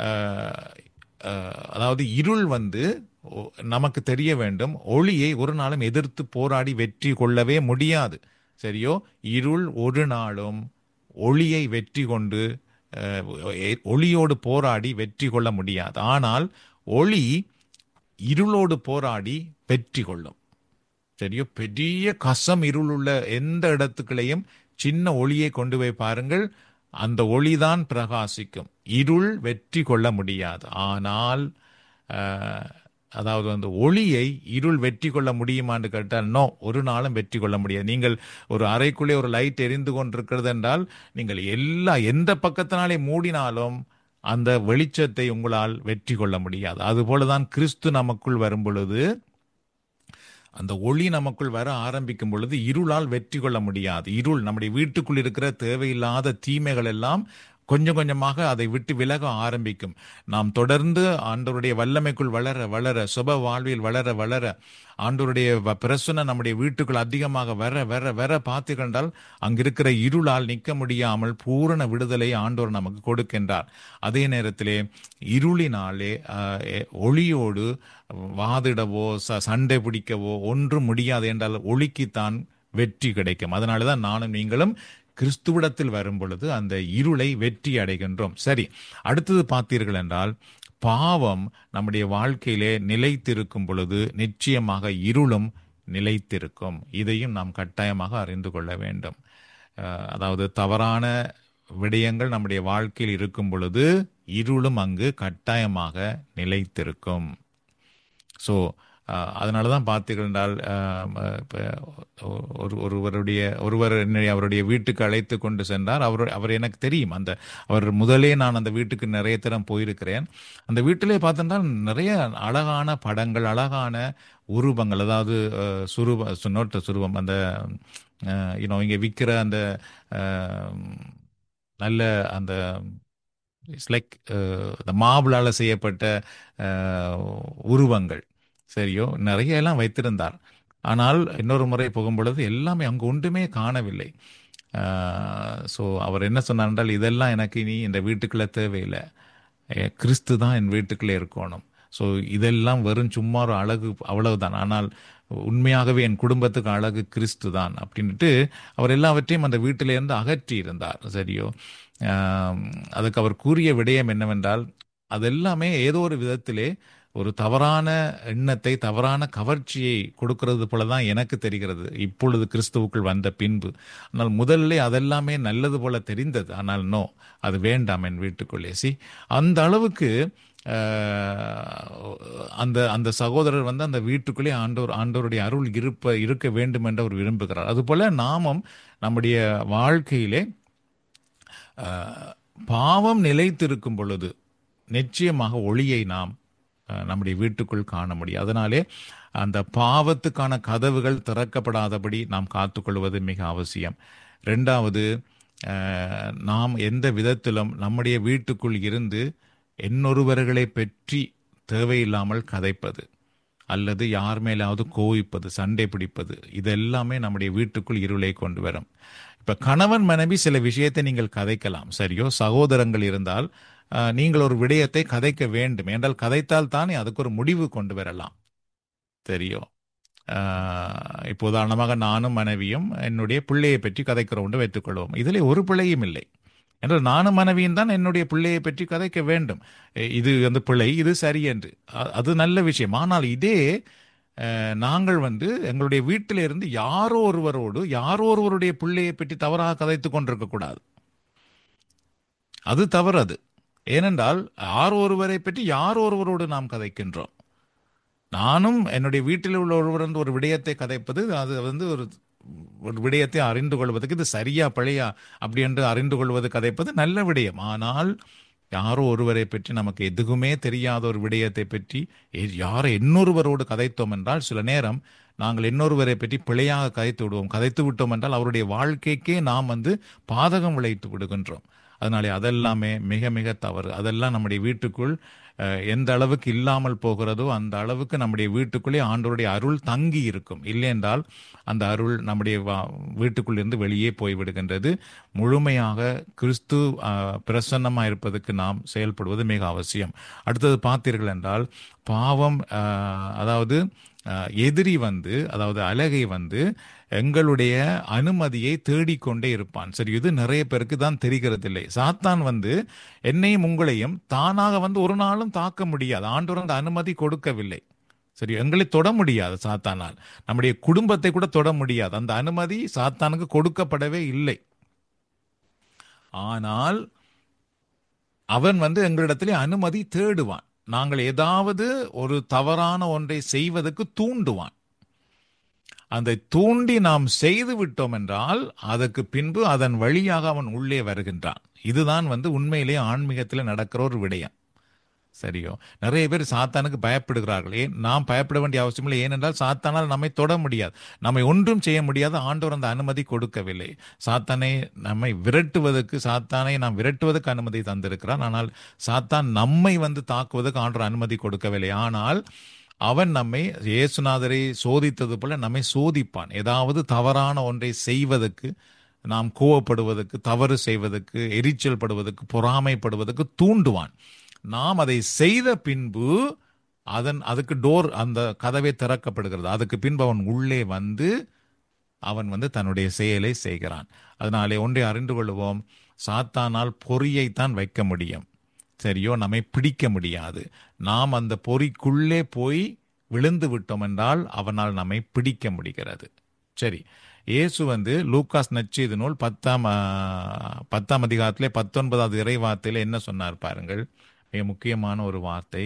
அதாவது இருள் வந்து நமக்கு தெரிய வேண்டும் ஒளியை ஒரு நாளும் எதிர்த்து போராடி வெற்றி கொள்ளவே முடியாது சரியோ இருள் ஒரு நாளும் ஒளியை வெற்றி கொண்டு ஒளியோடு போராடி வெற்றி கொள்ள முடியாது ஆனால் ஒளி இருளோடு போராடி வெற்றி கொள்ளும் சரியோ பெரிய கசம் இருளுள்ள எந்த இடத்துக்குள்ளேயும் சின்ன ஒளியை கொண்டு போய் பாருங்கள் அந்த ஒளிதான் பிரகாசிக்கும் இருள் வெற்றி கொள்ள முடியாது ஆனால் அதாவது அந்த ஒளியை இருள் வெற்றி கொள்ள முடியுமான்னு கேட்டால் நோ ஒரு நாளும் வெற்றி கொள்ள முடியாது நீங்கள் ஒரு அறைக்குள்ளே ஒரு லைட் எரிந்து கொண்டிருக்கிறது என்றால் நீங்கள் எல்லா எந்த பக்கத்தினாலே மூடினாலும் அந்த வெளிச்சத்தை உங்களால் வெற்றி கொள்ள முடியாது அதுபோலதான் கிறிஸ்து நமக்குள் வரும் பொழுது அந்த ஒளி நமக்குள் வர ஆரம்பிக்கும் பொழுது இருளால் வெற்றி கொள்ள முடியாது இருள் நம்முடைய வீட்டுக்குள் இருக்கிற தேவையில்லாத தீமைகள் எல்லாம் கொஞ்சம் கொஞ்சமாக அதை விட்டு விலக ஆரம்பிக்கும் நாம் தொடர்ந்து ஆண்டவருடைய வல்லமைக்குள் வளர வளர சுப வாழ்வில் வளர வளர ஆண்டவருடைய பிரசனை நம்முடைய வீட்டுக்குள் அதிகமாக வர வர வர பார்த்துக்கொண்டால் அங்கிருக்கிற இருளால் நிற்க முடியாமல் பூரண விடுதலை ஆண்டவர் நமக்கு கொடுக்கின்றார் அதே நேரத்திலே இருளினாலே ஒளியோடு வாதிடவோ சண்டை பிடிக்கவோ ஒன்றும் முடியாது என்றால் ஒளிக்குத்தான் வெற்றி கிடைக்கும் அதனால தான் நானும் நீங்களும் கிறிஸ்துவிடத்தில் வரும் பொழுது அந்த இருளை வெற்றி அடைகின்றோம் சரி அடுத்தது பார்த்தீர்கள் என்றால் பாவம் நம்முடைய வாழ்க்கையிலே நிலைத்திருக்கும் பொழுது நிச்சயமாக இருளும் நிலைத்திருக்கும் இதையும் நாம் கட்டாயமாக அறிந்து கொள்ள வேண்டும் அதாவது தவறான விடயங்கள் நம்முடைய வாழ்க்கையில் இருக்கும் பொழுது இருளும் அங்கு கட்டாயமாக நிலைத்திருக்கும் ஸோ அதனால தான் பார்த்தீர்கள் என்றால் ஒரு ஒருவருடைய ஒருவர் என்னை அவருடைய வீட்டுக்கு அழைத்து கொண்டு சென்றார் அவர் அவர் எனக்கு தெரியும் அந்த அவர் முதலே நான் அந்த வீட்டுக்கு நிறைய தரம் போயிருக்கிறேன் அந்த வீட்டிலே பார்த்தென்றால் நிறைய அழகான படங்கள் அழகான உருவங்கள் அதாவது சுரூப நோட்ட சுரூபம் அந்த யூனோ இங்கே விற்கிற அந்த நல்ல அந்த இட்ஸ் லைக் இந்த மாபிளால் செய்யப்பட்ட உருவங்கள் சரியோ நிறைய எல்லாம் வைத்திருந்தார் ஆனால் இன்னொரு முறை போகும்பொழுது எல்லாமே அங்கு ஒன்றுமே காணவில்லை ஸோ அவர் என்ன சொன்னார் என்றால் இதெல்லாம் எனக்கு இனி இந்த வீட்டுக்குள்ளே தேவையில்லை அஹ் கிறிஸ்து தான் என் வீட்டுக்குள்ளே இருக்கணும் ஸோ இதெல்லாம் வெறும் சும்மா ஒரு அழகு அவ்வளவுதான் ஆனால் உண்மையாகவே என் குடும்பத்துக்கு அழகு கிறிஸ்து தான் அப்படின்ட்டு அவர் எல்லாவற்றையும் அந்த வீட்டிலிருந்து அகற்றி இருந்தார் சரியோ ஆம், அதுக்கு அவர் கூறிய விடயம் என்னவென்றால் அதெல்லாமே ஏதோ ஒரு விதத்திலே ஒரு தவறான எண்ணத்தை தவறான கவர்ச்சியை கொடுக்கிறது போல தான் எனக்கு தெரிகிறது இப்பொழுது கிறிஸ்துவுக்குள் வந்த பின்பு ஆனால் முதல்ல அதெல்லாமே நல்லது போல தெரிந்தது ஆனால் நோ அது வேண்டாம் என் வீட்டுக்குள்ளே சி அந்த அளவுக்கு அஹ், அந்த அந்த சகோதரர் வந்து அந்த வீட்டுக்குள்ளே ஆண்டவர் ஆண்டவருடைய அருள் இருப்ப இருக்க வேண்டும் என்று அவர் விரும்புகிறார் அதுபோல நாமும் நம்முடைய வாழ்க்கையிலே அஹ், பாவம் நிலைத்திருக்கும் பொழுது நிச்சயமாக ஒளியை நாம் அஹ், நம்முடைய வீட்டுக்குள் காண முடியும் அதனாலே அந்த பாவத்துக்கான கதவுகள் திறக்கப்படாதபடி நாம் காத்துக்கொள்வது மிக அவசியம் ரெண்டாவது அஹ், நாம் எந்த விதத்திலும் நம்முடைய வீட்டுக்குள் இருந்து இன்னொருவர்களை பற்றி தேவையில்லாமல் கதைப்பது அல்லது யார் மேலாவது கோவிப்பது சண்டை பிடிப்பது இதெல்லாமே நம்முடைய வீட்டுக்குள் இருளை கொண்டு வரும் இப்ப கணவன் மனைவி சில விஷயத்தை நீங்கள் கதைக்கலாம் சரியோ சகோதரங்கள் இருந்தால் அஹ், நீங்கள் ஒரு விடயத்தை கதைக்க வேண்டும் என்றால் கதைத்தால் தானே அதுக்கு ஒரு முடிவு கொண்டு வரலாம் சரியோ அஹ், இப்போ உதாரணமாக நானும் மனைவியும் என்னுடைய பிள்ளையை பற்றி கதைக்கிறோம் என்று வைத்துக்கொள்வோம் இதில் ஒரு பிள்ளையும் இல்லை என்றால் நானும் மனைவியும் தான் என்னுடைய பிள்ளையை பற்றி கதைக்க வேண்டும் எ, இது வந்து பிள்ளை இது சரி என்று அ- அது நல்ல விஷயம் ஆனால் இதே அஹ், நாங்கள் வந்து எங்களுடைய வீட்டில் இருந்து யாரோ ஒருவரோடு யாரோ ஒருவருடைய பிள்ளையை பற்றி தவறாக கதைத்து கொண்டிருக்க கூடாது அது தவறு அது ஏனென்றால் யார் ஒருவரை பற்றி யார் ஒருவரோடு நாம் கதைக்கின்றோம் நானும் என்னுடைய வீட்டில் உள்ள ஒருவர் வந்து ஒரு விடயத்தை கதைப்பது அது வந்து ஒரு ஒரு விடயத்தை அறிந்து கொள்வதற்கு இது சரியா பழையா அப்படி என்று அறிந்து கொள்வது கதைப்பது நல்ல விடயம் ஆனால் யாரோ ஒருவரை பற்றி நமக்கு எதுவுமே தெரியாத ஒரு விடயத்தை பற்றி எ- யாரை இன்னொருவரோடு கதைத்தோம் என்றால் சில நேரம் நாங்கள் இன்னொருவரை பற்றி பிழையாக கதைத்து விடுவோம் கதைத்து விட்டோம் என்றால் அவருடைய வாழ்க்கைக்கே நாம் வந்து பாதகம் விளைத்து விடுகின்றோம் அதனாலே அதெல்லாமே மிக மிக தவறு அதெல்லாம் நம்முடைய வீட்டுக்குள் அஹ், எந்த அளவுக்கு இல்லாமல் போகிறதோ அந்த அளவுக்கு நம்முடைய வீட்டுக்குள்ளே ஆண்டவருடைய அருள் தங்கி இருக்கும் இல்லை என்றால் அந்த அருள் நம்முடைய வா- வீட்டுக்குள் இருந்து வெளியே போய்விடுகின்றது முழுமையாக கிறிஸ்து அஹ், பிரசன்னமா இருப்பதற்கு நாம் செயல்படுவது மிக அவசியம் அடுத்தது பார்த்தீர்கள் என்றால் பாவம் அஹ், அதாவது அஹ், எதிரி வந்து அதாவது அழகை வந்து எங்களுடைய அனுமதியை தேடிக்கொண்டே இருப்பான் சரி இது நிறைய பேருக்கு தான் தெரிகிறது இல்லை சாத்தான் வந்து என்னையும் உங்களையும் தானாக வந்து ஒரு நாளும் தாக்க முடியாது ஆண்டவர் அந்த அனுமதி கொடுக்கவில்லை சரி எங்களை தொட முடியாது சாத்தானால் நம்முடைய குடும்பத்தை கூட தொட முடியாது அந்த அனுமதி சாத்தானுக்கு கொடுக்கப்படவே இல்லை ஆனால் அவன் வந்து எங்களிடத்திலே அனுமதி தேடுவான் நாங்கள் ஏதாவது ஒரு தவறான ஒன்றை செய்வதற்கு தூண்டுவான் அந்த தூண்டி நாம் செய்து விட்டோம் என்றால் அதற்கு பின்பு அதன் வழியாக அவன் உள்ளே வருகின்றான் இதுதான் வந்து உண்மையிலே ஆன்மீகத்தில் நடக்கிற ஒரு விடயம் சரியோ நிறைய பேர் சாத்தானுக்கு பயப்படுகிறார்கள் ஏன் நாம் பயப்பட வேண்டிய அவசியம் இல்லை ஏனென்றால் சாத்தானால் நம்மை தொட முடியாது நம்மை ஒன்றும் செய்ய முடியாது ஆண்டவர் அந்த அனுமதி கொடுக்கவில்லை சாத்தானை நம்மை விரட்டுவதற்கு சாத்தானை நாம் விரட்டுவதற்கு அனுமதி தந்திருக்கிறான் ஆனால் சாத்தான் நம்மை வந்து தாக்குவதற்கு ஆண்டவர் அனுமதி கொடுக்கவில்லை ஆனால் அவன் நம்மை இயேசுநாதரை சோதித்தது போல நம்மை சோதிப்பான் ஏதாவது தவறான ஒன்றை செய்வதற்கு நாம் கோவப்படுவதற்கு தவறு செய்வதற்கு எரிச்சல் படுவதற்கு பொறாமைப்படுவதற்கு தூண்டுவான் நாம் அதை செய்த பின்பு அதன் அதுக்கு டோர் அந்த கதவை திறக்கப்படுகிறது அதுக்கு பின்பு அவன் உள்ளே வந்து அவன் வந்து தன்னுடைய செயலை செய்கிறான் அதனாலே ஒன்றை அறிந்து கொள்வோம் சாத்தானால் பொறியைத்தான் வைக்க முடியும் சரியோ நம்மை பிடிக்க முடியாது நாம் அந்த பொறிக்குள்ளே போய் விழுந்து விட்டோம் என்றால் அவனால் நம்மை பிடிக்க முடிகிறது சரி இயேசு வந்து லூக்காஸ் நச்செய்தி நூல் பத்தாம் ஆ, பத்தாம் அதிகாரத்திலே பத்தொன்பதாவது இறை வார்த்தையில என்ன சொன்னார் பாருங்கள் மிக முக்கியமான ஒரு வார்த்தை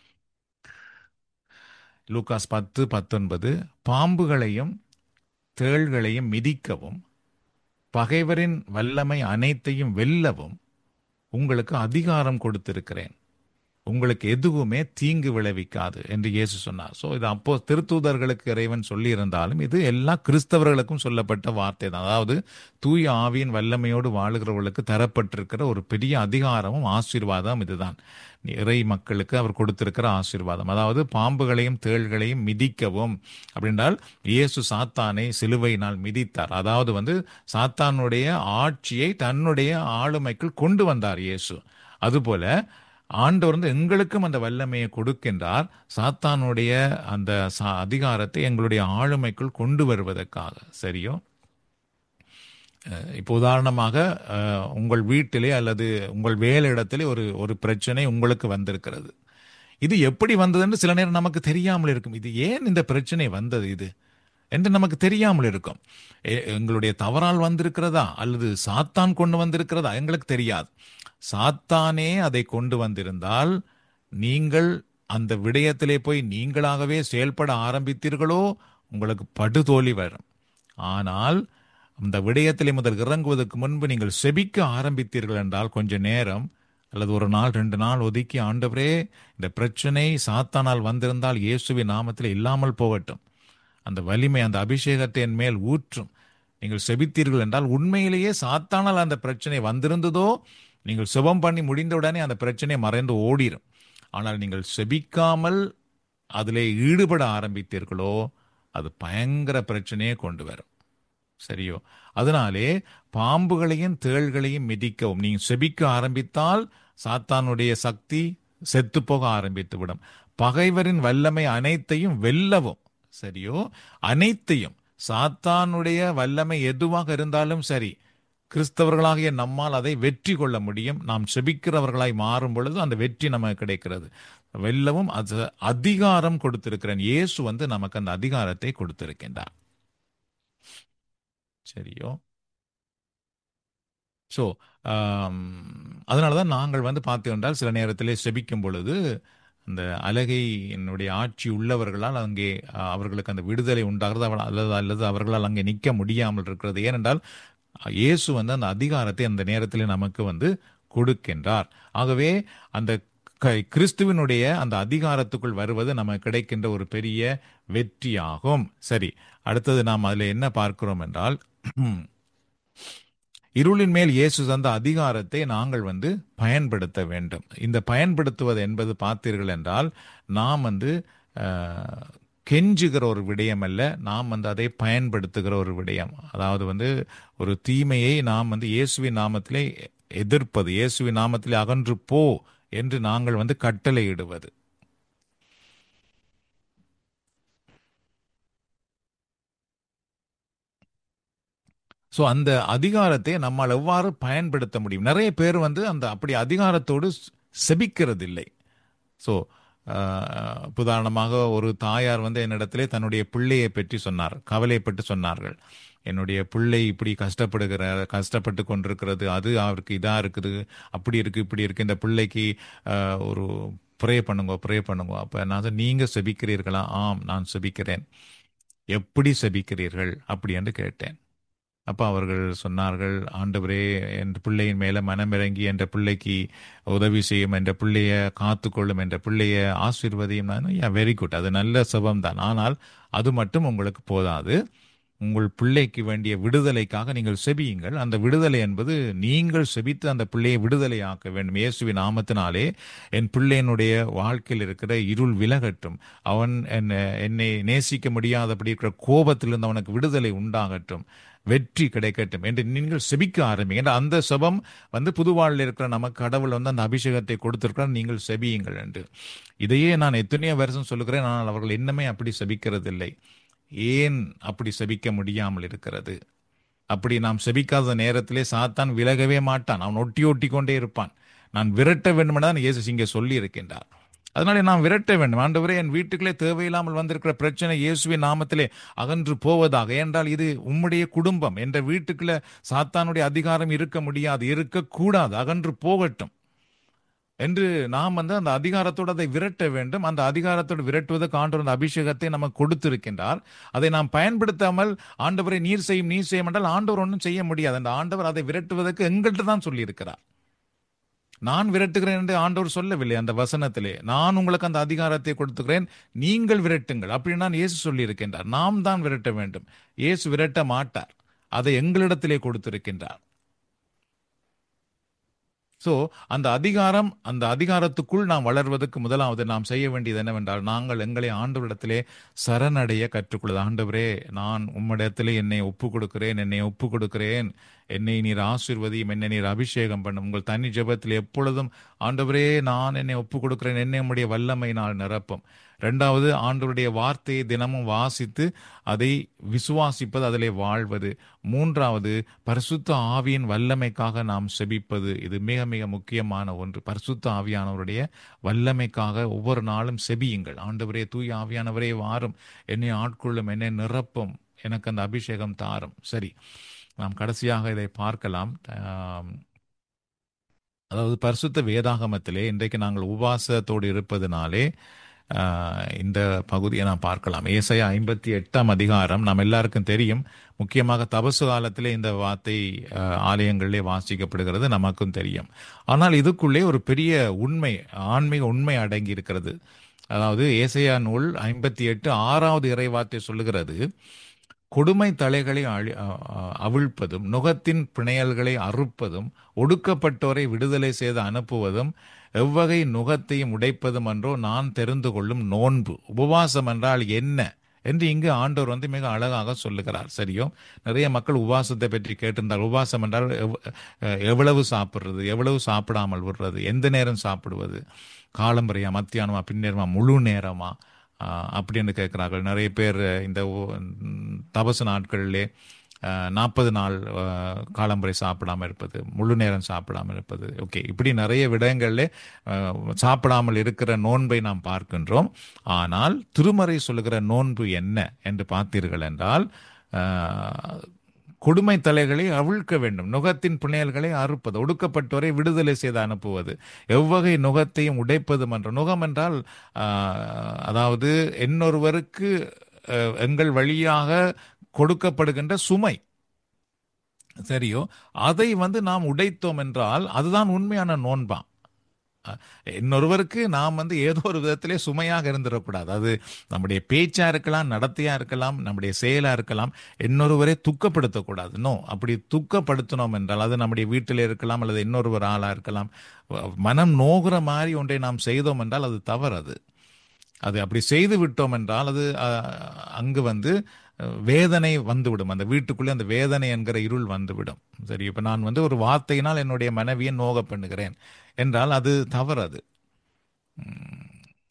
லூக்காஸ் பத்து பத்தொன்பது பாம்புகளையும் தேள்களையும் மிதிக்கவும் பகைவரின் வல்லமை அனைத்தையும் வெல்லவும் உங்களுக்கு அதிகாரம் கொடுத்திருக்கிறேன் உங்களுக்கு எதுவுமே தீங்கு விளைவிக்காது என்று இயேசு சொன்னார் ஸோ இது அப்போ திருத்தூதர்களுக்கு இறைவன் சொல்லியிருந்தாலும் இது எல்லா கிறிஸ்தவர்களுக்கும் சொல்லப்பட்ட வார்த்தை தான் அதாவது தூய ஆவியின் வல்லமையோடு வாழுகிறவர்களுக்கு தரப்பட்டிருக்கிற ஒரு பெரிய அதிகாரமும் ஆசீர்வாதம் இதுதான் இறை மக்களுக்கு அவர் கொடுத்திருக்கிற ஆசீர்வாதம் அதாவது பாம்புகளையும் தேள்களையும் மிதிக்கவும் அப்படின்றால் இயேசு சாத்தானை சிலுவையினால் மிதித்தார் அதாவது வந்து சாத்தானுடைய ஆட்சியை தன்னுடைய ஆளுமைக்குள் கொண்டு வந்தார் இயேசு அதுபோல ஆண்டவர் வந்து எங்களுக்கும் அந்த வல்லமையை கொடுக்கின்றார் சாத்தானுடைய அந்த சா- அதிகாரத்தை எங்களுடைய ஆளுமைக்குள் கொண்டு வருவதற்காக சரியோ அஹ் இப்போ உதாரணமாக அஹ், உங்கள் வீட்டிலே அல்லது உங்கள் வேலையிடத்திலே ஒரு ஒரு பிரச்சனை உங்களுக்கு வந்திருக்கிறது இது எப்படி வந்ததுன்னு சில நேரம் நமக்கு தெரியாமல் இருக்கும் இது ஏன் இந்த பிரச்சனை வந்தது இது என்று நமக்கு தெரியாமல் இருக்கும் எ- எங்களுடைய தவறால் வந்திருக்கிறதா அல்லது சாத்தான் கொண்டு வந்திருக்கிறதா எங்களுக்கு தெரியாது சாத்தானே அதை கொண்டு வந்திருந்தால் நீங்கள் அந்த விடயத்திலே போய் நீங்களாகவே செயல்பட ஆரம்பித்தீர்களோ உங்களுக்கு படுதோல்வி வரும் ஆனால் அந்த விடயத்திலே முதல் இறங்குவதற்கு முன்பு நீங்கள் செபிக்க ஆரம்பித்தீர்கள் என்றால் கொஞ்ச நேரம் அல்லது ஒரு நாள் ரெண்டு நாள் ஒதுக்கி ஆண்டவரே இந்த பிரச்சனை சாத்தானால் வந்திருந்தால் இயேசுவின் நாமத்தில் இல்லாமல் போகட்டும் அந்த வலிமை அந்த அபிஷேகத்தை என் மேல் ஊற்றும் நீங்கள் செபித்தீர்கள் என்றால் உண்மையிலேயே சாத்தானால் அந்த பிரச்சனை வந்திருந்ததோ நீங்கள் சுபம் பண்ணி முடிந்தவுடனே அந்த பிரச்சனை மறைந்து ஓடிரும் ஆனால் நீங்கள் செபிக்காமல் அதிலே ஈடுபட ஆரம்பித்தீர்களோ அது பயங்கர பிரச்சனையை கொண்டு வரும் சரியோ அதனாலே பாம்புகளையும் தேள்களையும் மிதிக்கவும் நீங்கள் செபிக்க ஆரம்பித்தால் சாத்தானுடைய சக்தி செத்து போக ஆரம்பித்து விடும் பகைவரின் வல்லமை அனைத்தையும் வெல்லவும் சரியோ அனைத்தையும் சாத்தானுடைய வல்லமை எதுவாக இருந்தாலும் சரி கிறிஸ்தவர்களாகிய நம்மால் அதை வெற்றி கொள்ள முடியும் நாம் செபிக்கிறவர்களாய் மாறும் பொழுது அந்த வெற்றி நமக்கு கிடைக்கிறது வெல்லவும் அது அதிகாரம் கொடுத்திருக்கிறேன் இயேசு வந்து நமக்கு அந்த அதிகாரத்தை கொடுத்திருக்கின்றார் சரியோ ஸோ அதனால தான் நாங்கள் வந்து பார்த்தோம் என்றால் சில நேரத்திலே செபிக்கும் பொழுது அந்த அலகையினுடைய ஆட்சி உள்ளவர்களால் அங்கே அஹ், அவர்களுக்கு அந்த விடுதலை உண்டாகிறது அவள் அல்லது அல்லது அவர்களால் அங்கே நிற்க முடியாமல் இருக்கிறது ஏனென்றால் அஹ், இயேசு வந்து அந்த அதிகாரத்தை அந்த நேரத்தில் நமக்கு வந்து கொடுக்கின்றார் ஆகவே அந்த க- கிறிஸ்துவினுடைய அந்த அதிகாரத்துக்குள் வருவது நமக்கு கிடைக்கின்ற ஒரு பெரிய வெற்றியாகும் சரி அடுத்தது நாம் அதில் என்ன பார்க்கிறோம் என்றால் இருளின் மேல் இயேசு தந்த அதிகாரத்தை நாங்கள் வந்து பயன்படுத்த வேண்டும் இந்த பயன்படுத்துவது என்பது பார்த்தீர்கள் என்றால் நாம் வந்து அஹ், கெஞ்சுகிற ஒரு விடயம் அல்ல நாம் வந்து அதை பயன்படுத்துகிற ஒரு விடயம் அதாவது வந்து ஒரு தீமையை நாம் வந்து இயேசுவின் நாமத்திலே எதிர்ப்பது இயேசுவின் நாமத்திலே அகன்று போ என்று நாங்கள் வந்து கட்டளையிடுவது ஸோ அந்த அதிகாரத்தை நம்மால் எவ்வாறு பயன்படுத்த முடியும் நிறைய பேர் வந்து அந்த அப்படி அதிகாரத்தோடு செபிக்கிறதில்லை ஸோ உதாரணமாக ஒரு தாயார் வந்து என்னிடத்திலே தன்னுடைய பிள்ளையை பற்றி சொன்னார் கவலைப்பட்டு சொன்னார்கள் என்னுடைய பிள்ளை இப்படி கஷ்டப்படுகிற கஷ்டப்பட்டு கொண்டிருக்கிறது அது அவருக்கு இதா இருக்குது அப்படி இருக்கு இப்படி இருக்கு இந்த பிள்ளைக்கு ஆஹ், ஒரு ப்ரே பண்ணுங்க ப்ரே பண்ணுங்க அப்ப நான் சொன்னேன், நீங்க செபிக்கிறீர்களா ஆம் நான் செபிக்கிறேன் எப்படி செபிக்கிறீர்கள் அப்படி என்று கேட்டேன் அப்ப அவர்கள் சொன்னார்கள் ஆண்டவரே என் பிள்ளையின் மேல மனமிறங்கி என்ற பிள்ளைக்கு உதவி செய்யும் என்ற பிள்ளைய காத்துக்கொள்ளும் என்ற பிள்ளைய ஆசீர்வதியும் நான் வெரி குட் அது நல்ல சுபம் தான் ஆனால் அது மட்டும் உங்களுக்கு போதாது உங்கள் பிள்ளைக்கு வேண்டிய விடுதலைக்காக நீங்கள் செபியுங்கள் அந்த விடுதலை என்பது நீங்கள் செபித்து அந்த பிள்ளையை விடுதலையாக்க வேண்டும் இயேசுவின் நாமத்தினாலே என் பிள்ளையினுடைய வாழ்க்கையில் இருக்கிற இருள் விலகட்டும் அவன் என்னை என்னை நேசிக்க முடியாதபடி இருக்கிற கோபத்திலிருந்து அவனுக்கு விடுதலை உண்டாகட்டும் வெற்றி கிடைக்கட்டும் என்று நீங்கள் செபிக்க ஆரம்பிங்க என்ற அந்த செபம் வந்து புதுவாழ்வில் இருக்கிற நமக்கு கடவுள் வந்து அந்த அபிஷேகத்தை கொடுத்திருக்கிறார் நீங்கள் செபியுங்கள் என்று இதையே நான் எத்தனையோ வருஷம் சொல்லுகிறேன் ஆனால் அவர்கள் இன்னமே அப்படி செபிக்கிறதில்லை ஏன் அப்படி செபிக்க முடியாமல் இருக்கிறது அப்படி நாம் செபிக்காத நேரத்திலே சாத்தான் விலகவே மாட்டான் அவன் ஒட்டி ஒட்டி கொண்டே இருப்பான் நான் விரட்ட வேண்டுமென இயேசு இங்கே சொல்லி இருக்கின்றார் அதனாலே நாம் விரட்ட வேண்டும் ஆண்டவரே என் வீட்டுக்குள்ளே தேவையில்லாமல் வந்திருக்கிற பிரச்சனை இயேசுவின் நாமத்திலே அகன்று போவதாக ஏனென்றால் இது உம்முடைய குடும்பம் என்ற வீட்டுக்குள்ள சாத்தானுடைய அதிகாரம் இருக்க முடியாது இருக்கக்கூடாது அகன்று போகட்டும் என்று நாம் வந்து அந்த அதிகாரத்தோடு அதை விரட்ட வேண்டும் அந்த அதிகாரத்தோடு விரட்டுவதற்கு ஆண்டவர் அந்த அபிஷேகத்தை நமக்கு கொடுத்திருக்கின்றார் அதை நாம் பயன்படுத்தாமல் ஆண்டவரை நீர் செய்யும் நீர் செய்யும் என்றால் ஆண்டவர் ஒன்றும் செய்ய முடியாது அந்த ஆண்டவர் அதை விரட்டுவதற்கு எங்கள்கிட்ட தான் சொல்லியிருக்கிறார் நான் விரட்டுகிறேன் என்று ஆண்டவர் சொல்லவில்லை அந்த வசனத்திலே நான் உங்களுக்கு அந்த அதிகாரத்தை கொடுத்துக்கிறேன் நீங்கள் விரட்டுங்கள் அப்படின்னு நான் இயேசு சொல்லியிருக்கின்றார் நாம் தான் விரட்ட வேண்டும் இயேசு விரட்ட மாட்டார் அதை எங்களிடத்திலே கொடுத்திருக்கின்றார் ஸோ அந்த அதிகாரம் அந்த அதிகாரத்துக்குள் நாம் வளர்வதற்கு முதலாவது நாம் செய்ய வேண்டியது என்னவென்றால் நாங்கள் எங்களை ஆண்டவரிடத்திலே சரணடைய கற்றுக்கொள்வது ஆண்டவரே நான் உம்மிடத்திலே என்னை ஒப்பு கொடுக்கிறேன் என்னை ஒப்பு கொடுக்கிறேன் என்னை நீர் ஆசிர்வதியும் என்னை நீர் அபிஷேகம் பண்ணும் உங்கள் தனி ஜெபத்தில் எப்பொழுதும் ஆண்டவரே நான் என்னை ஒப்பு கொடுக்கிறேன் என்னை உம்முடைய வல்லமையினால் நிரப்பும் ரெண்டாவது ஆண்டவருடைய வார்த்தையை தினமும் வாசித்து அதை விசுவாசிப்பது அதிலே வாழ்வது மூன்றாவது பரிசுத்த ஆவியின் வல்லமைக்காக நாம் செபிப்பது இது மிக மிக முக்கியமான ஒன்று பரிசுத்த ஆவியானவருடைய வல்லமைக்காக ஒவ்வொரு நாளும் செபியுங்கள் ஆண்டவரே தூய் ஆவியானவரே வாரும் என்னை ஆட்கொள்ளும் என்னை நிரப்பும் எனக்கு அந்த அபிஷேகம் தாரும் சரி நாம் கடைசியாக இதை பார்க்கலாம் ஆம், அதாவது பரிசுத்த வேதாகமத்திலே இன்றைக்கு நாங்கள் உபவாசத்தோடு இருப்பதனாலே ஆஹ், இந்த பகுதியை நாம் பார்க்கலாம் ஏசாயா ஐம்பத்தி எட்டாம் அதிகாரம் நாம் எல்லாருக்கும் தெரியும் முக்கியமாக தபசு காலத்திலே இந்த வார்த்தை ஆஹ், ஆலயங்களிலே வாசிக்கப்படுகிறது நமக்கும் தெரியும் ஆனால் இதுக்குள்ளே ஒரு பெரிய உண்மை ஆன்மீக உண்மை அடங்கி இருக்கிறது அதாவது ஏசையா நூல் ஐம்பத்தி எட்டு ஆறாவது இறைவார்த்தை சொல்லுகிறது கொடுமை தலைகளை அழி- அ- அ- அவிழ்ப்பதும் நுகத்தின் பிணையல்களை அறுப்பதும் ஒடுக்கப்பட்டோரை விடுதலை செய்து அனுப்புவதும் எவ்வகை நுகத்தையும் உடைப்பதும் என்றோ நான் தெரிந்து கொள்ளும் நோன்பு உபவாசம் என்றால் என்ன என்று இங்கு ஆண்டவர் வந்து மிக அழகாக சொல்லுகிறார் சரியோ நிறைய மக்கள் உபவாசத்தை பற்றி கேட்டிருந்தார் உபவாசம் என்றால் எவ்- அஹ் எவ்வளவு சாப்பிடுறது எவ்வளவு சாப்பிடாமல் விடுறது எந்த நேரம் சாப்பிடுவது காலம்பரையா மத்தியானமா பின்னேரமா முழு நேரமா ஆஹ் அப்படின்னு கேட்குறார்கள் நிறைய பேர் இந்த ஓ- ம், தபசு நாட்களிலே நாற்பது நாள் ஆஹ், காலம்பரை சாப்பிடாம இருப்பது முழு நேரம் சாப்பிடாமல் இருப்பது ஓகே இப்படி நிறைய விடயங்களிலே ஆஹ், சாப்பிடாமல் இருக்கிற நோன்பை நாம் பார்க்கின்றோம் ஆனால் திருமறை சொல்லுகிற நோன்பு என்ன என்று பார்த்தீர்கள் என்றால் ஆஹ், கொடுமை தலைகளை அவிழ்க்க வேண்டும் நுகத்தின் புனையல்களை அறுப்பது ஒடுக்கப்பட்டோரை விடுதலை செய்து அனுப்புவது எவ்வகை நுகத்தையும் உடைப்பதும் என்ற நுகம் என்றால் ஆஹ், அதாவது இன்னொருவருக்கு அஹ், எங்கள் வழியாக கொடுக்கப்படுகின்ற சுமை சரியோ அதை வந்து நாம் உடைத்தோம் என்றால் அதுதான் உண்மையான நோன்பாம் அஹ், இன்னொருவருக்கு நாம் வந்து ஏதோ ஒரு விதத்திலே சுமையாக இருந்துடக்கூடாது அது நம்முடைய பேச்சா இருக்கலாம் நடத்தையா இருக்கலாம் நம்முடைய செயலா இருக்கலாம் இன்னொருவரை துக்கப்படுத்தக்கூடாது நோ அப்படி துக்கப்படுத்தினோம் என்றால் அது நம்முடைய வீட்டில் இருக்கலாம் அல்லது இன்னொருவர் ஆளா இருக்கலாம் மனம் நோகுற மாதிரி ஒன்றை நாம் செய்தோம் என்றால் அது தவறு அது அது அப்படி செய்து விட்டோம் என்றால் அது அஹ், அங்கு வந்து அஹ், வேதனை வந்துவிடும் அந்த வீட்டுக்குள்ளே அந்த வேதனை என்கிற இருள் வந்துவிடும் சரி இப்போ நான் வந்து ஒரு வார்த்தையினால் என்னுடைய மனைவியை நோக பண்ணுகிறேன் என்றால் அது தவறு அது உம்,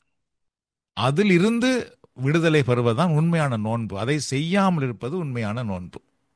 அதில் இருந்து விடுதலை பெறுவதுதான் உண்மையான நோன்பு அதை செய்யாமல் இருப்பது உண்மையான நோன்பு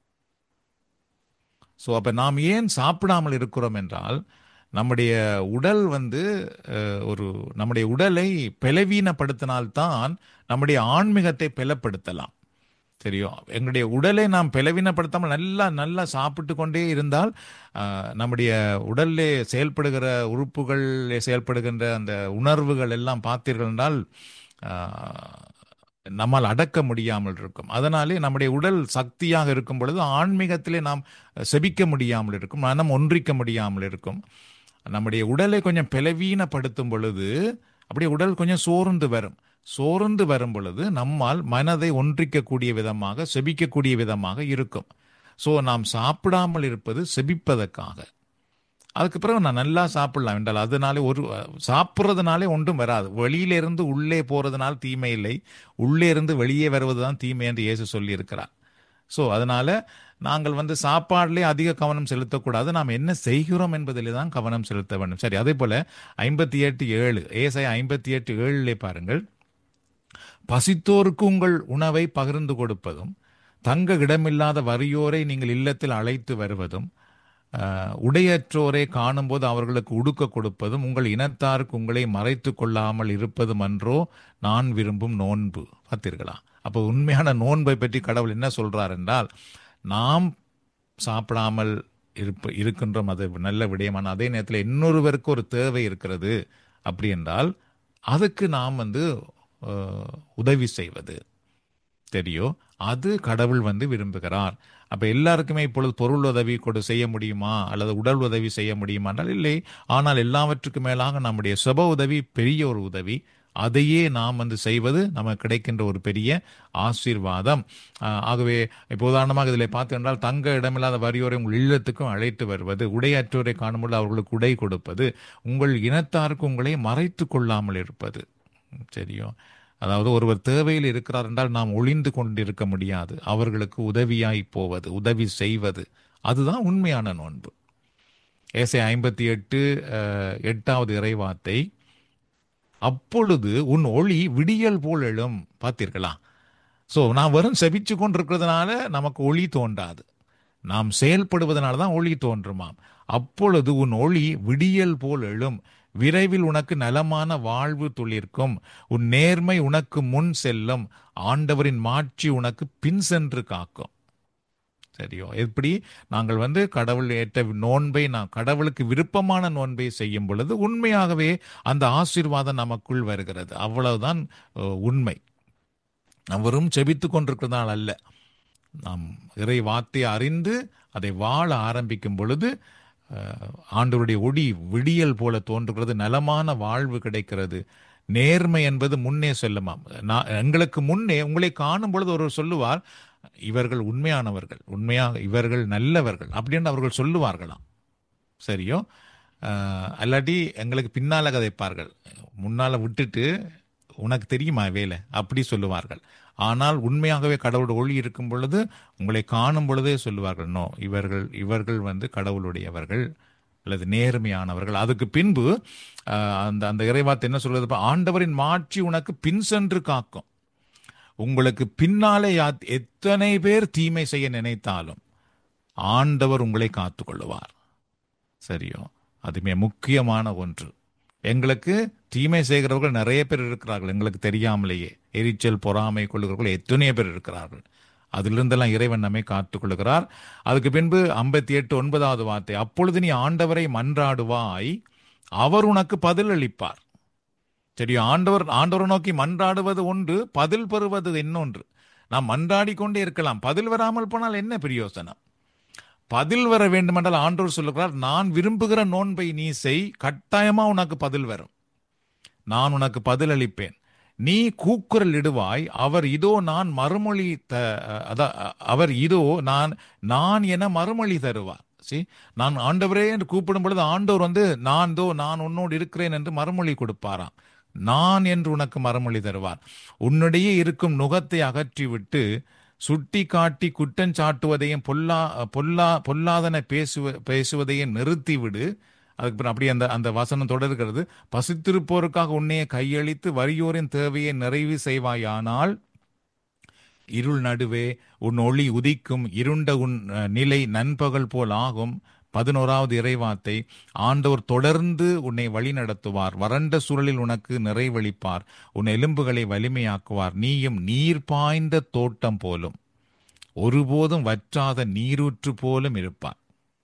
ஸோ அப்போ நாம் ஏன் சாப்பிடாமல் இருக்கிறோம் என்றால் நம்முடைய உடல் வந்து அஹ், ஒரு நம்முடைய உடலை பலவீனப்படுத்தினால்தான் நம்முடைய ஆன்மீகத்தை பலப்படுத்தலாம் சரியோ எங்களுடைய உடலை நாம் பலவீனப்படுத்தாமல் நல்லா நல்லா சாப்பிட்டு கொண்டே இருந்தால் ஆஹ், நம்முடைய உடல்லே செயல்படுகிற உறுப்புகள் செயல்படுகின்ற அந்த உணர்வுகள் எல்லாம் பார்த்தீர்கள் என்றால் ஆஹ், நம்மால் அடக்க முடியாமல் இருக்கும் அதனாலே நம்முடைய உடல் சக்தியாக இருக்கும் பொழுது ஆன்மீகத்திலே நாம் செபிக்க முடியாமல் இருக்கும் மனம் ஒன்றிக்க முடியாமல் இருக்கும் நம்முடைய உடலை கொஞ்சம் பலவீனப்படுத்தும் பொழுது அப்படியே உடல் கொஞ்சம் சோர்ந்து வரும் சோர்ந்து வரும் பொழுது நம்மால் மனதை ஒன்றிக்கக்கூடிய விதமாக செபிக்கக்கூடிய விதமாக இருக்கும் ஸோ நாம் சாப்பிடாமல் இருப்பது செபிப்பதற்காக அதுக்கு பிறகு நான் நல்லா சாப்பிடலாம் என்றால் அதனாலே ஒரு சாப்பிட்றதுனாலே ஒன்றும் வராது வெளியிலிருந்து உள்ளே போறதுனால தீமை இல்லை உள்ளே இருந்து வெளியே வருவதுதான் தீமை என்று இயேசு சொல்லி இருக்கிறார் ஸோ அதனால நாங்கள் வந்து சாப்பாடுலே அதிக கவனம் செலுத்தக்கூடாது நாம் என்ன செய்கிறோம் என்பதிலே தான் கவனம் செலுத்த வேண்டும் சரி அதே போல ஐம்பத்தி எட்டு ஏழு ஏசாய் ஐம்பத்தி எட்டு ஏழுலே பாருங்கள் பசித்தோருக்கு உங்கள் உணவை பகிர்ந்து கொடுப்பதும் தங்க இடமில்லாத வறியோரை நீங்கள் இல்லத்தில் அழைத்து வருவதும் அஹ், உடையற்றோரை காணும்போது அவர்களுக்கு உடுக்க கொடுப்பதும் உங்கள் இனத்தாருக்கு உங்களை மறைத்து கொள்ளாமல் இருப்பதும் அன்றோ நான் விரும்பும் நோன்பு பார்த்தீர்களா அப்போ உண்மையான நோன்பை பற்றி கடவுள் என்ன சொல்றார் என்றால் நாம் சாப்பிடாமல் இருப்ப இருக்கின்றோம் அது நல்ல விடயமான அதே நேரத்தில் இன்னொருவருக்கு ஒரு தேவை இருக்கிறது அப்படி என்றால் அதுக்கு நாம் வந்து அஹ், உதவி செய்வது தெரியோ அது கடவுள் வந்து விரும்புகிறார் அப்ப எல்லாருக்குமே இப்பொழுது பொருள் உதவி கொடு செய்ய முடியுமா அல்லது உடல் உதவி செய்ய முடியுமா என்றால் இல்லை ஆனால் எல்லாவற்றுக்கு மேலாக நம்முடைய சுப உதவி பெரிய ஒரு உதவி அதையே நாம் வந்து செய்வது நமக்கு கிடைக்கின்ற ஒரு பெரிய ஆசீர்வாதம் ஆஹ் ஆகவே இப்போ உதாரணமாக இதில் பார்த்து என்றால் தங்க இடமில்லாத வறியோரை உங்கள் இல்லத்துக்கும் அழைத்து வருவது உடையற்றோரை காணும்போது அவர்களுக்கு உடை கொடுப்பது உங்கள் இனத்தாருக்கு உங்களை மறைத்து கொள்ளாமல் இருப்பது சரியோ அதாவது ஒருவர் தேவையில் இருக்கிறார் என்றால் நாம் ஒளிந்து கொண்டிருக்க முடியாது அவர்களுக்கு உதவியாய் போவது உதவி செய்வது அதுதான் உண்மையான நோன்பு ஏசை ஐம்பத்தி எட்டு எட்டாவது இறைவார்த்தை அப்பொழுது உன் ஒளி விடியல் போல் எழும் பார்த்தீர்களா ஸோ நான் வெறும் செபிச்சு கொண்டிருக்கிறதுனால நமக்கு ஒளி தோன்றாது நாம் செயல்படுவதனால தான் ஒளி தோன்றுமாம் அப்பொழுது உன் ஒளி விடியல் போல் எழும் விரைவில் உனக்கு நலமான வாழ்வு துளிர்க்கும் உன் நேர்மை உனக்கு முன் செல்லும் ஆண்டவரின் மாட்சி உனக்கு பின் சென்று காக்கும் சரியோ எப்படி நாங்கள் வந்து கடவுள் ஏற்ற நோன்பை நாம் கடவுளுக்கு விருப்பமான நோன்பை செய்யும் பொழுது உண்மையாகவே அந்த ஆசீர்வாதம் நமக்குள் வருகிறது அவ்வளவுதான் அஹ், உண்மை நாம் வெறும் செபித்து கொண்டிருக்கிறதால் அல்ல நாம் இறை வார்த்தையை அறிந்து அதை வாழ ஆரம்பிக்கும் பொழுது அஹ், ஆண்டவருடைய ஒளி விடியல் போல தோன்றுகிறது நலமான வாழ்வு கிடைக்கிறது நேர்மை என்பது முன்னே செல்லுமாம் நான் எங்களுக்கு முன்னே உங்களை காணும் பொழுது ஒருவர் சொல்லுவார் இவர்கள் உண்மையானவர்கள் உண்மையாக இவர்கள் நல்லவர்கள் அப்படின்னு அவர்கள் சொல்லுவார்களாம் சரியோ அஹ், அல்லாட்டி எங்களுக்கு பின்னால கதைப்பார்கள் முன்னால விட்டுட்டு உனக்கு தெரியுமா வேலை அப்படி சொல்லுவார்கள் ஆனால் உண்மையாகவே கடவுளோட ஒளி இருக்கும் பொழுது உங்களை காணும் பொழுதே சொல்லுவார்கள் நோ இவர்கள் இவர்கள் வந்து கடவுளுடையவர்கள் அல்லது நேர்மையானவர்கள் அதுக்கு பின்பு அஹ், அந்த அந்த இறைவார்த்தை என்ன சொல்றது அப்ப, ஆண்டவரின் மாட்சி உனக்கு பின் சென்று காக்கும் உங்களுக்கு பின்னாலே யா- எத்தனை பேர் தீமை செய்ய நினைத்தாலும் ஆண்டவர் உங்களை காத்துக்கொள்ளுவார் சரியோ அதுமே முக்கியமான ஒன்று எங்களுக்கு தீமை செய்கிறவர்கள் நிறைய பேர் இருக்கிறார்கள் எங்களுக்கு தெரியாமலேயே எரிச்சல் பொறாமை கொள்ளுகிறவர்கள் எத்தனையோ பேர் இருக்கிறார்கள் அதிலிருந்தெல்லாம் இறைவன் நம்மை காத்துக் கொள்கிறார் அதுக்கு பின்பு ஐம்பத்தி எட்டு ஒன்பதாவது வார்த்தை அப்பொழுது நீ ஆண்டவரை மன்றாடுவாய் அவர் உனக்கு பதில் அளிப்பார் சரி ஆண்டவர் ஆண்டவரை நோக்கி மன்றாடுவது ஒன்று பதில் பெறுவது இன்னொன்று நாம் மன்றாடி கொண்டே இருக்கலாம் பதில் வராமல் போனால் என்ன பிரயோசனம் பதில் வர வேண்டுமென்றால் ஆண்டவர் சொல்லுகிறார் நான் விரும்புகிற நோன்பை நீ செய் கட்டாயமா உனக்கு பதில் வரும் நான் உனக்கு பதில் அளிப்பேன் நீ கூக்குரல் இடுவாய் அவர் இதோ நான் மறுமொழி த அதா அவர் இதோ நான் நான் என மறுமொழி தருவார் சி நான் ஆண்டவரே என்று கூப்பிடும் பொழுது ஆண்டவர் வந்து நான் தோ நான் உன்னோடு இருக்கிறேன் என்று மறுமொழி கொடுப்பாராம் நான் என்று உனக்கு மறுமொழி தருவார் உன்னிடையே இருக்கும் நுகத்தை அகற்றிவிட்டு சுட்டி காட்டி குற்றஞ்சாட்டுவதையும் பொல்லா பொல்லா பொல்லாதன பேசுவ பேசுவதையும் நிறுத்திவிடு அதுக்கு பிறகு அப்படியே அந்த அந்த வசனம் தொடர்கிறது பசித்திருப்போருக்காக உன்னையே கையளித்து வறியோரின் தேவையை நிறைவு செய்வாயானால் இருள் நடுவே உன் ஒளி உதிக்கும் இருண்ட உன் அஹ், நிலை நண்பகல் போல் ஆகும் பதினோராவது இறைவார்த்தை ஆண்டவர் தொடர்ந்து உன்னை வழி நடத்துவார் வறண்ட சூழலில் உனக்கு நிறைவளிப்பார் உன் எலும்புகளை வலிமையாக்குவார் நீயும் நீர் பாய்ந்த தோட்டம் போலும் ஒருபோதும் வற்றாத நீரூற்று போலும் இருப்பார்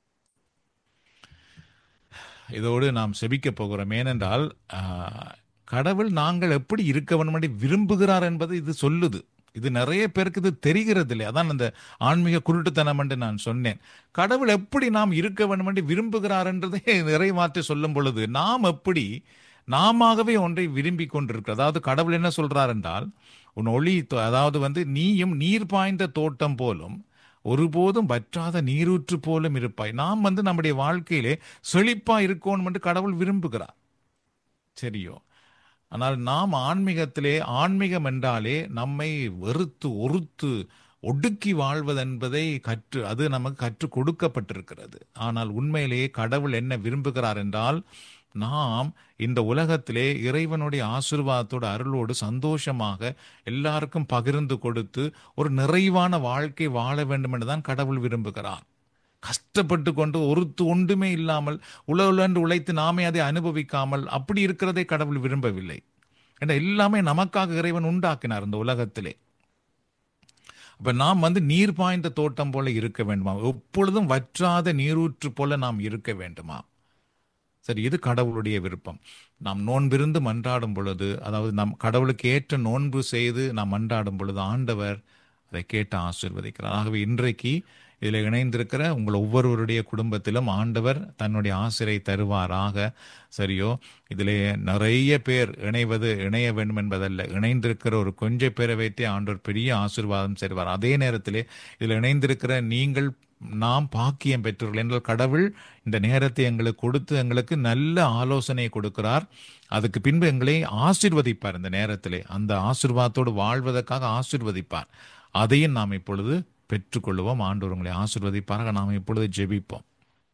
இதோடு நாம் செபிக்க போகிறோம் ஏனென்றால் ஆஹ், கடவுள் நாங்கள் எப்படி இருக்க வேண்டும் என்று விரும்புகிறார் என்பது இது சொல்லுது இது நிறைய பேருக்கு இது தெரிகிறது இல்லை அதான் அந்த ஆன்மீக குருட்டுத்தனம் என்று நான் சொன்னேன் கடவுள் எப்படி நாம் இருக்க வேண்டும் என்று விரும்புகிறார் என்றதை நிறைவாற்றி சொல்லும் பொழுது நாம் எப்படி நாமவே ஒன்றை விரும்பி கொண்டிருக்கிறோம் அதாவது கடவுள் என்ன சொல்றார் என்றால் உன் ஒளி தோ- அதாவது வந்து நீயும் நீர் பாய்ந்த தோட்டம் போலும் ஒருபோதும் வற்றாத நீரூற்று போலும் இருப்பாய் நாம் வந்து நம்முடைய வாழ்க்கையிலே செழிப்பா இருக்கணும் என்று கடவுள் விரும்புகிறார் சரியோ ஆனால் நாம் ஆன்மீகத்திலே ஆன்மீகம் என்றாலே நம்மை வெறுத்து ஒருத்து ஒடுக்கி வாழ்வதென்பதை கற்று அது நமக்கு கற்றுக் கொடுக்கப்பட்டிருக்கிறது ஆனால் உண்மையிலேயே கடவுள் என்ன விரும்புகிறார் என்றால் நாம் இந்த உலகத்திலே இறைவனுடைய ஆசீர்வாதத்தோடு அருளோடு சந்தோஷமாக எல்லாருக்கும் பகிர்ந்து கொடுத்து ஒரு நிறைவான வாழ்க்கை வாழ வேண்டும் என்றுதான் கடவுள் விரும்புகிறார் கஷ்டப்பட்டு கொண்டு ஒருத்து ஒன்றுமே இல்லாமல் உழவுலன்று உழைத்து நாமே அதை அனுபவிக்காமல் அப்படி இருக்கிறதை கடவுள் விரும்பவில்லை ஏன்னா எல்லாமே நமக்காக இறைவன் உண்டாக்கினார் இந்த உலகத்திலே அப்ப நாம் வந்து நீர் பாய்ந்த தோட்டம் போல இருக்க வேண்டுமா எப்பொழுதும் வற்றாத நீரூற்று போல நாம் இருக்க வேண்டுமா சரி இது கடவுளுடைய விருப்பம் நாம் நோன்பிருந்து மன்றாடும் பொழுது அதாவது நம் கடவுளுக்கு ஏற்ற நோன்பு செய்து நாம் மன்றாடும் பொழுது ஆண்டவர் அதை கேட்டு ஆசிர்வதிக்கிறார் ஆகவே இன்றைக்கு இதில் இணைந்திருக்கிற உங்கள் ஒவ்வொருவருடைய குடும்பத்திலும் ஆண்டவர் தன்னுடைய ஆசிரை தருவாராக சரியோ இதிலே நிறைய பேர் இணைவது இணைய வேண்டும் என்பதல்ல இணைந்திருக்கிற ஒரு கொஞ்ச பேரை வைத்தே ஆண்டவர் பெரிய ஆசீர்வாதம் செய்வார் அதே நேரத்திலே இதில் இணைந்திருக்கிற நீங்கள் நாம் பாக்கியம் பெற்றவர்கள் என்றால் கடவுள் இந்த நேரத்தை எங்களுக்கு கொடுத்து எங்களுக்கு நல்ல ஆலோசனை கொடுக்கிறார் அதுக்கு பின்பு எங்களை ஆசிர்வதிப்பார் இந்த நேரத்திலே அந்த ஆசிர்வாதத்தோடு வாழ்வதற்காக ஆசிர்வதிப்பார் அதையும் நாம் இப்பொழுது பெற்றுக்கொள்வோம் ஆண்டவர் உங்களை ஆசிர்வதிப்பாராக நாம் இப்பொழுது ஜெபிப்போம்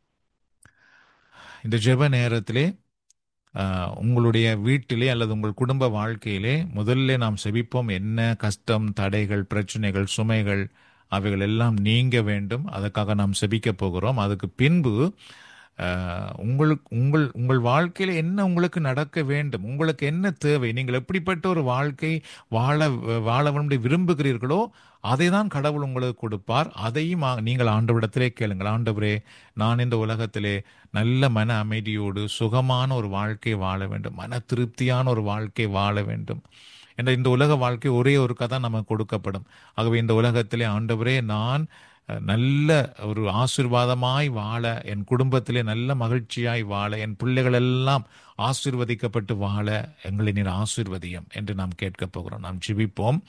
இந்த ஜெப நேரத்திலே ஆஹ், உங்களுடைய வீட்டிலே அல்லது உங்கள் குடும்ப வாழ்க்கையிலே முதல்ல நாம் செபிப்போம் என்ன கஷ்டம் தடைகள் பிரச்சனைகள் சுமைகள் அவைகள் எல்லாம் நீங்க வேண்டும் அதற்காக நாம் செபிக்க போகிறோம் அதுக்கு பின்பு ஆஹ், உங்களுக்கு உங்கள் உங்கள் வாழ்க்கையில் என்ன உங்களுக்கு நடக்க வேண்டும் உங்களுக்கு என்ன தேவை நீங்கள் எப்படிப்பட்ட ஒரு வாழ்க்கை வாழ வாழ வேண்டும் விரும்புகிறீர்களோ அதை தான் கடவுள் உங்களுக்கு கொடுப்பார் அதையும் ஆ- நீங்கள் ஆண்டவரிடத்திலே கேளுங்கள் ஆண்டவரே நான் இந்த உலகத்திலே நல்ல மன அமைதியோடு சுகமான ஒரு வாழ்க்கை வாழ வேண்டும் மன திருப்தியான ஒரு வாழ்க்கை வாழ வேண்டும் என்ற இந்த உலக வாழ்க்கை ஒரே ஒரு கதை நமக்கு கொடுக்கப்படும் ஆகவே இந்த உலகத்திலே ஆண்டவரே நான் அஹ், நல்ல ஒரு ஆசீர்வாதமாய் வாழ என் குடும்பத்திலே நல்ல மகிழ்ச்சியாய் வாழ என் பிள்ளைகள் எல்லாம் ஆசீர்வதிக்கப்பட்டு வாழ எங்களை நீர் ஆசீர்வதியம் என்று நாம் கேட்கப் போகிறோம் நாம் ஜெபிப்போம்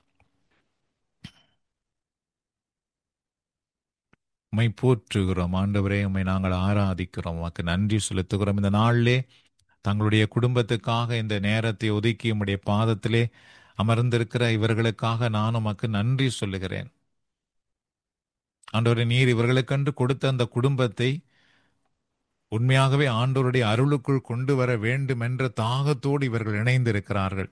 உம்மை போற்றுகிறோம் ஆண்டவரே உம்மை நாங்கள் ஆராதிக்கிறோம் உமக்கு நன்றி செலுத்துகிறோம் இந்த நாளிலே தங்களுடைய குடும்பத்துக்காக இந்த நேரத்தை ஒதுக்கி உம்முடைய பாதத்திலே அமர்ந்திருக்கிற இவர்களுக்காக நான் உமக்கு நன்றி சொல்லுகிறேன் ஆண்டவரே நீர் இவர்களுக்கென்று கொடுத்த அந்த குடும்பத்தை உண்மையாகவே ஆண்டவருடைய அருளுக்குள் கொண்டு வர வேண்டும் என்ற தாகத்தோடு இவர்கள் இணைந்திருக்கிறார்கள்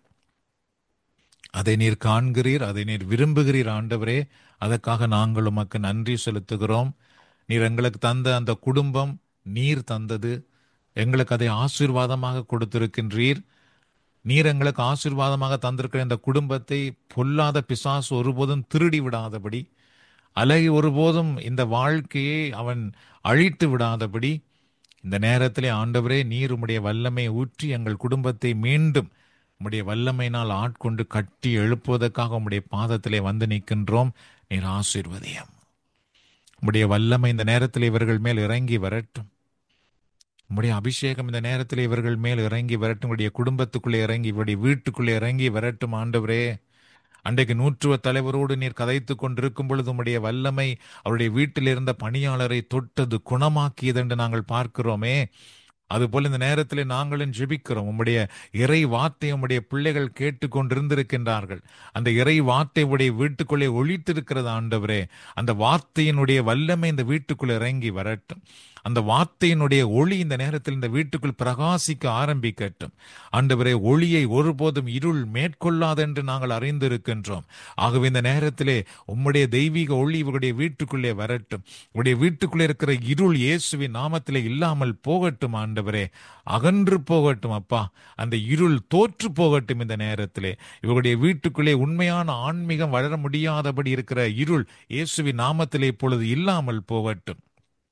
அதை நீர் காண்கிறீர் அதை நீர் விரும்புகிறீர் ஆண்டவரே அதற்காக நாங்கள் உமக்கு நன்றி செலுத்துகிறோம் நீர் எங்களுக்கு தந்த அந்த குடும்பம் நீர் தந்தது எங்களுக்கு அதை ஆசீர்வாதமாக கொடுத்திருக்கின்றீர் நீர் எங்களுக்கு ஆசீர்வாதமாக தந்திருக்கிற இந்த குடும்பத்தை பொல்லாத பிசாசு ஒருபோதும் திருடி விடாதபடி அலகி ஒருபோதும் இந்த வாழ்க்கையை அவன் அழித்து விடாதபடி இந்த நேரத்திலே ஆண்டவரே நீர் உம்முடைய வல்லமை ஊற்றி எங்கள் குடும்பத்தை மீண்டும் உம்முடைய வல்லமையினால் ஆட்கொண்டு கட்டி எழுப்புவதற்காக உம்முடைய பாதத்திலே வந்து நிற்கின்றோம் நீர் ஆசீர்வதியம் உம்முடைய வல்லமை இந்த நேரத்தில் இவர்கள் மேல் இறங்கி வரட்டும் உம்முடைய அபிஷேகம் இந்த நேரத்தில் இவர்கள் மேல் இறங்கி வரட்டும் உடைய குடும்பத்துக்குள்ளே இறங்கி இவருடைய வீட்டுக்குள்ளே இறங்கி வரட்டும் ஆண்டவரே அன்றைக்கு நூற்றுவ தலைவரோடு நீர் கதைத்துக் கொண்டிருக்கும் பொழுது உம்முடைய வல்லமை அவருடைய வீட்டில் இருந்த பணியாளரை தொட்டது குணமாக்கியது என்று நாங்கள் பார்க்கிறோமே அதுபோல இந்த நேரத்தில் நாங்களும் ஜெபிக்கிறோம் உம்முடைய இறை வார்த்தை உம்முடைய பிள்ளைகள் கேட்டுக்கொண்டிருந்திருக்கின்றார்கள் அந்த இறை வார்த்தை உடைய வீட்டுக்குள்ளே ஒழித்திருக்கிறது ஆண்டவரே அந்த வார்த்தையினுடைய வல்லமை இந்த வீட்டுக்குள்ளே இறங்கி வரட்டும் அந்த வார்த்தையினுடைய ஒளி இந்த நேரத்தில் இந்த வீட்டுக்குள் பிரகாசிக்க ஆரம்பிக்கட்டும் ஆண்டவரே ஒளியை ஒருபோதும் இருள் மேற்கொள்ளாதென்று நாங்கள் அறிந்திருக்கின்றோம் ஆகவே இந்த நேரத்திலே உம்முடைய தெய்வீக ஒளி இவருடைய வீட்டுக்குள்ளே வரட்டும் உடைய வீட்டுக்குள்ளே இருக்கிற இருள் இயேசுவின் நாமத்திலே இல்லாமல் போகட்டும் ஆண்டவரே அகன்று போகட்டும் அப்பா அந்த இருள் தோற்று போகட்டும் இந்த நேரத்திலே இவருடைய வீட்டுக்குள்ளே உண்மையான ஆன்மீகம் வளர முடியாதபடி இருக்கிற இருள் இயேசுவின் நாமத்திலே இப்பொழுது இல்லாமல் போகட்டும்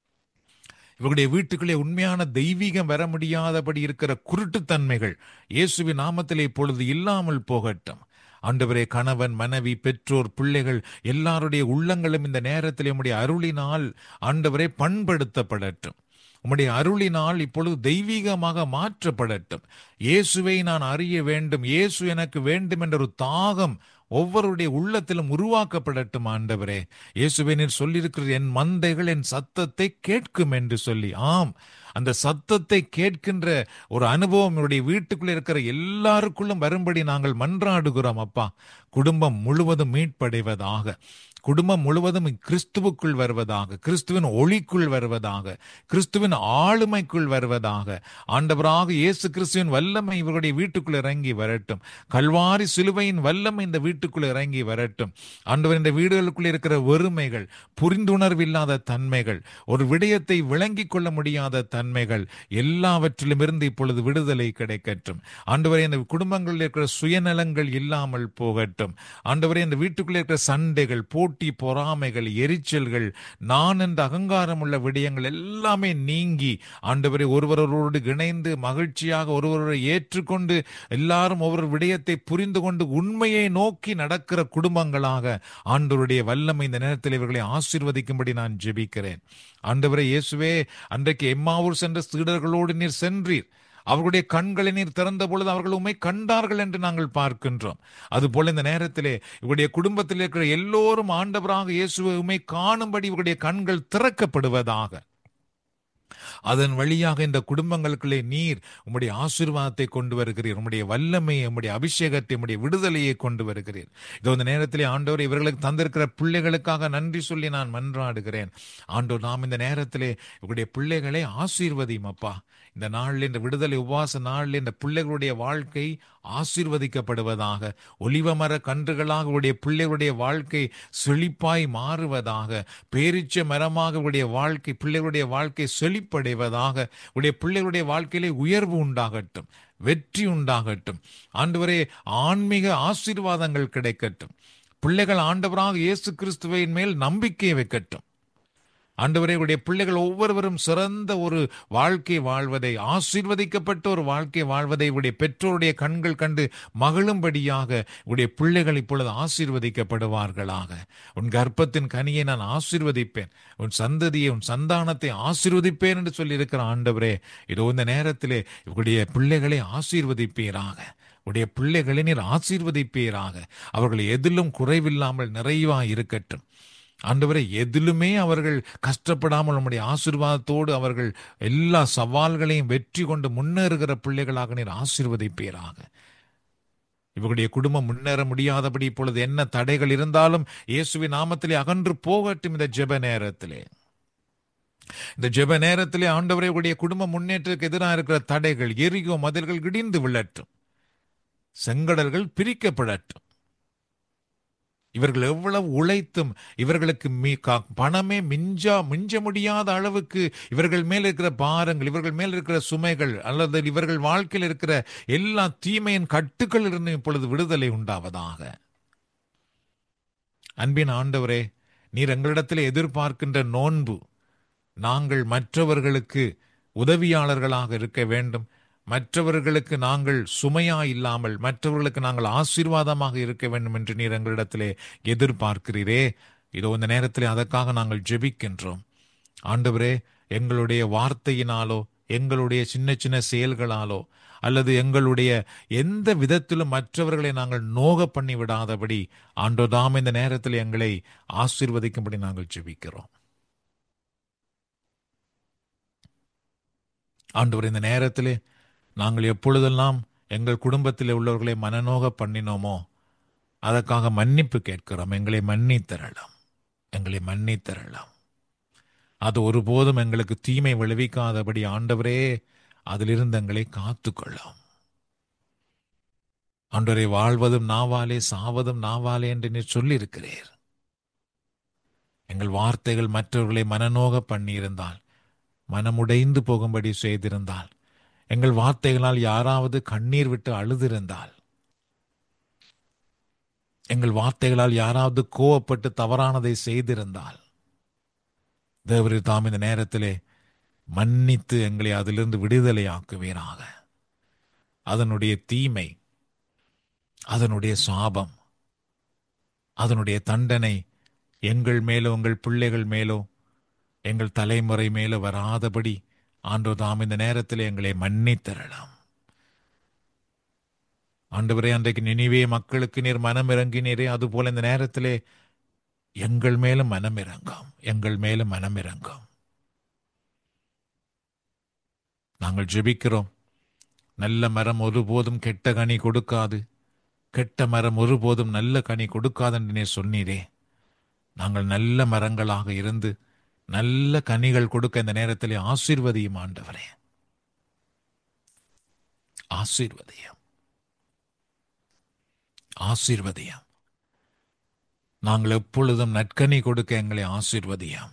இவருடைய வீட்டுக்குள்ளே உண்மையான தெய்வீகம் வர முடியாதபடி இருக்கிற குருட்டுத்தன்மைகள் இயேசுவின் நாமத்திலே இப்பொழுது இல்லாமல் போகட்டும் ஆண்டவரே கணவன் மனைவி பெற்றோர் பிள்ளைகள் எல்லாருடைய உள்ளங்களும் இந்த நேரத்தில் உம்முடைய அருளினால் ஆண்டவரே பண்படுத்தப்படட்டும் உம்முடைய அருளினால் இப்பொழுது தெய்வீகமாக மாற்றப்படட்டும் இயேசுவை நான் அறிய வேண்டும் இயேசு எனக்கு வேண்டும் என்ற ஒரு தாகம் ஒவ்வொருடைய உள்ளத்திலும் உருவாக்கப்படட்டும் ஆண்டவரே இயேசுவை நீர் சொல்லியிருக்கிறது என் மந்தைகள் என் சத்தத்தை கேட்கும் என்று சொல்லி ஆம் அந்த சத்தத்தை கேட்கின்ற ஒரு அனுபவம் என்னுடைய வீட்டுக்குள்ள இருக்கிற எல்லாருக்குள்ளும் வரும்படி நாங்கள் மன்றாடுகிறோம் அப்பா குடும்பம் முழுவதும் மீட்படைவதாக குடும்பம் முழுவதும் கிறிஸ்துவுக்குள் வருவதாக கிறிஸ்துவின் ஒளிக்குள் வருவதாக கிறிஸ்துவின் ஆளுமைக்குள் வருவதாக ஆண்டவராக இயேசு கிறிஸ்துவின் வல்லமை இவருடைய வீட்டுக்குள் இறங்கி வரட்டும் கல்வாரி சிலுவையின் வல்லமை இந்த வீட்டுக்குள் இறங்கி வரட்டும் ஆண்டவர் இந்த வீடுகளுக்குள் இருக்கிற வெறுமைகள் புரிந்துணர்வில்லாத தன்மைகள் ஒரு விடயத்தை விளங்கிக் கொள்ள முடியாத தன்மைகள் எல்லாவற்றிலும் இருந்து இப்பொழுது விடுதலை கிடைக்கட்டும் ஆண்டவரே இந்த குடும்பங்களில் இருக்கிற சுயநலங்கள் இல்லாமல் போகட்டும் ஆண்டவரே இந்த வீட்டுக்குள்ளே இருக்கிற சண்டைகள் போட்டி போட்டி பொறாமைகள் எரிச்சல்கள் நான் என்ற அகங்காரம் உள்ள விடயங்கள் எல்லாமே நீங்கி ஆண்டவரை ஒருவரோடு இணைந்து மகிழ்ச்சியாக ஒருவரை ஏற்றுக்கொண்டு எல்லாரும் ஒவ்வொரு விடயத்தை புரிந்து கொண்டு உண்மையை நோக்கி நடக்கிற குடும்பங்களாக ஆண்டவருடைய வல்லமை இந்த நேரத்தில் இவர்களை ஆசீர்வதிக்கும்படி நான் ஜெபிக்கிறேன் ஆண்டவரை இயேசுவே அன்றைக்கு எம்மாவூர் சென்ற சீடர்களோடு நீர் சென்றீர் அவர்களுடைய கண்களை நீர் திறந்த பொழுது அவர்கள் உண்மை கண்டார்கள் என்று நாங்கள் பார்க்கின்றோம் அதுபோல இந்த நேரத்திலே இவருடைய குடும்பத்தில் இருக்கிற எல்லோரும் ஆண்டவராக இயேசுவை உண்மை காணும்படி இவருடைய கண்கள் திறக்கப்படுவதாக அதன் வழியாக இந்த குடும்பங்களுக்குள்ளே நீர் உம்முடைய ஆசீர்வாதத்தை கொண்டு வருகிறீர் உம்முடைய வல்லமையை உம்முடைய அபிஷேகத்தை உம்முடைய விடுதலையை கொண்டு வருகிறீர் இதோ இந்த நேரத்திலே ஆண்டவர் இவர்களுக்கு தந்திருக்கிற பிள்ளைகளுக்காக நன்றி சொல்லி நான் மன்றாடுகிறேன் ஆண்டவர் நாம் இந்த நேரத்திலே இவருடைய பிள்ளைகளை ஆசீர்வதியும் அப்பா இந்த நாளில் இந்த விடுதலை உபவாச நாளில் இந்த பிள்ளைகளுடைய வாழ்க்கை ஆசீர்வதிக்கப்படுவதாக ஒலிவமர கன்றுகளாக உடைய பிள்ளைகளுடைய வாழ்க்கை செழிப்பாய் மாறுவதாக பேரிச்ச மரமாக உடைய வாழ்க்கை பிள்ளைகளுடைய வாழ்க்கை செழிப்படைவதாக உடைய பிள்ளைகளுடைய வாழ்க்கையிலே உயர்வு உண்டாகட்டும் வெற்றி உண்டாகட்டும் ஆண்டவரே ஆன்மீக ஆசீர்வாதங்கள் கிடைக்கட்டும் பிள்ளைகள் ஆண்டவராக இயேசு கிறிஸ்துவின் மேல் நம்பிக்கை வைக்கட்டும் ஆண்டவரே உடைய பிள்ளைகள் ஒவ்வொருவரும் சிறந்த ஒரு வாழ்க்கை வாழ்வதை ஆசீர்வதிக்கப்பட்ட ஒரு வாழ்க்கை வாழ்வதை உடைய பெற்றோருடைய கண்கள் கண்டு மகிழும்படியாக உடைய பிள்ளைகள் இப்பொழுது ஆசீர்வதிக்கப்படுவார்களாக உன் கர்ப்பத்தின் கனியை நான் ஆசீர்வதிப்பேன் உன் சந்ததியை உன் சந்தானத்தை ஆசீர்வதிப்பேன் என்று சொல்லியிருக்கிற ஆண்டவரே இதோ இந்த நேரத்திலே உடைய பிள்ளைகளை ஆசீர்வதிப்பீராக உடைய பிள்ளைகளை நீர் ஆசீர்வதிப்பீராக அவர்கள் எதிலும் குறைவில்லாமல் நிறைவாக இருக்கட்டும் ஆண்டவரை எதிலுமே அவர்கள் கஷ்டப்படாமல் நம்முடைய ஆசீர்வாதத்தோடு அவர்கள் எல்லா சவால்களையும் வெற்றி கொண்டு முன்னேறுகிற பிள்ளைகளாக நீர் ஆசீர்வதிப்பீராக இவர்களுடைய குடும்பம் முன்னேற முடியாதபடி இப்பொழுது என்ன தடைகள் இருந்தாலும் இயேசுவின் நாமத்திலே அகன்று போகட்டும் இந்த ஜெப நேரத்திலே இந்த ஜெப நேரத்திலே ஆண்டவரை உடைய குடும்ப முன்னேற்றத்துக்கு எதிராக இருக்கிற தடைகள் எரிகோ மதில்கள் இடிந்து விழட்டும் செங்கடல்கள் பிரிக்கப்படட்டும் இவர்கள் எவ்வளவு உழைத்தும் இவர்களுக்கு பணமே மிஞ்சா மிஞ்ச முடியாத அளவுக்கு இவர்கள் மேல் இருக்கிற பாரங்கள் இவர்கள் மேல் இருக்கிற சுமைகள் அல்லது இவர்கள் வாழ்க்கையில் இருக்கிற எல்லா தீமையின் கட்டுக்கள் இருந்து இப்பொழுது விடுதலை உண்டாவதாக அன்பின் ஆண்டவரே நீர் எங்களிடத்தில் எதிர்பார்க்கின்ற நோன்பு நாங்கள் மற்றவர்களுக்கு உதவியாளர்களாக இருக்க வேண்டும் மற்றவர்களுக்கு நாங்கள் சுமையா இல்லாமல் மற்றவர்களுக்கு நாங்கள் ஆசீர்வாதமாக இருக்க வேண்டும் என்று நீர் எங்களிடத்திலே எதிர்பார்க்கிறீரே இதோ இந்த நேரத்திலே அதற்காக நாங்கள் ஜெபிக்கின்றோம் ஆண்டவரே எங்களுடைய வார்த்தையினாலோ எங்களுடைய சின்ன சின்ன செயல்களாலோ அல்லது எங்களுடைய எந்த விதத்திலும் மற்றவர்களை நாங்கள் நோக பண்ணி விடாதபடி ஆண்டோதாம் இந்த நேரத்தில் எங்களை ஆசீர்வதிக்கும்படி நாங்கள் ஜெபிக்கிறோம் ஆண்டவர் இந்த நேரத்திலே நாங்கள் எப்பொழுதெல்லாம் எங்கள் குடும்பத்தில் உள்ளவர்களை மனநோக பண்ணினோமோ அதற்காக மன்னிப்பு கேட்கிறோம் எங்களை மன்னித்தரலாம் எங்களை மன்னித்தரலாம் அது ஒருபோதும் எங்களுக்கு தீமை விளைவிக்காதபடி ஆண்டவரே அதிலிருந்து எங்களை காத்துக்கொள்ளும் ஆண்டவரை வாழ்வதும் நாவாலே சாவதும் நாவாலே என்று நீர் சொல்லியிருக்கிறீர் எங்கள் வார்த்தைகள் மற்றவர்களை மனநோக பண்ணியிருந்தால் மனமுடைந்து போகும்படி செய்திருந்தால் எங்கள் வார்த்தைகளால் யாராவது கண்ணீர் விட்டு அழுதிருந்தால் எங்கள் வார்த்தைகளால் யாராவது கோவப்பட்டு தவறானதை செய்திருந்தால் தேவரி தாம் இந்த நேரத்திலே மன்னித்து எங்களை அதிலிருந்து விடுதலை ஆக்குவீராக அதனுடைய தீமை அதனுடைய சாபம் அதனுடைய தண்டனை எங்கள் மேலோ உங்கள் பிள்ளைகள் மேலோ எங்கள் தலைமுறை மேலோ வராதபடி ஆண்டோ தாம் இந்த நேரத்தில் எங்களை மன்னித்தரலாம் ஆண்டவரே அன்றைக்கு நினைவே மக்களுக்கு நீர் மனம் இறங்கினீரே அதுபோல இந்த நேரத்திலே எங்கள் மேலும் மனம் இறங்கும் எங்கள் மேலும் மனம் இறங்கும் நாங்கள் ஜெபிக்கிறோம் நல்ல மரம் ஒருபோதும் கெட்ட கனி கொடுக்காது கெட்ட மரம் ஒருபோதும் நல்ல கனி கொடுக்காது என்று நீர் சொன்னீரே நாங்கள் நல்ல மரங்களாக இருந்து நல்ல கனிகள் கொடுக்க இந்த நேரத்தில் ஆசீர்வதியும் ஆண்டவரே ஆசீர்வதியம் ஆசீர்வதியம் நாங்கள் எப்பொழுதும் நற்கனி கொடுக்க எங்களை ஆசீர்வதியம்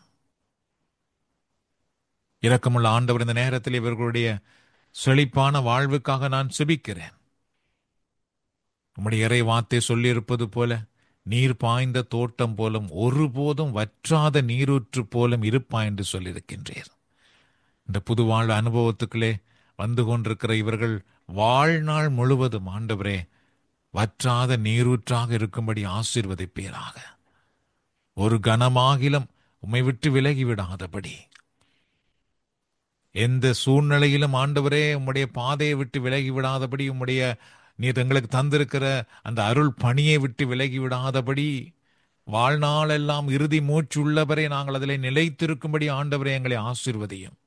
இரக்கமுள்ள ஆண்டவர் இந்த நேரத்தில் இவர்களுடைய செழிப்பான வாழ்வுக்காக நான் செபிக்கிறேன் உம்முடைய இறை வார்த்தை சொல்லியிருப்பது போல நீர் பாய்ந்த தோட்டம் போலும் ஒருபோதும் வற்றாத நீரூற்று போலும் இருப்பா என்று சொல்லியிருக்கின்றீர் இந்த புது வாழ் அனுபவத்துக்குள்ளே வந்து கொண்டிருக்கிற இவர்கள் வாழ்நாள் முழுவதும் ஆண்டவரே வற்றாத நீரூற்றாக இருக்கும்படி ஆசீர்வதிப்பீராக ஒரு கனமாகிலும் உம்மை விட்டு விலகி விடாதபடி எந்த சூழ்நிலையிலும் ஆண்டவரே உம்முடைய பாதையை விட்டு விலகி விடாதபடி உம்முடைய நீர் எங்களுக்கு தந்திருக்கிற அந்த அருள் பணியை விட்டு விலகி விடாதபடி வாழ்நாளெல்லாம் இறுதி மூச்சு உள்ளவரை நாங்கள் அதில் நிலைத்திருக்கும்படி ஆண்டவரை எங்களை ஆசீர்வதியும்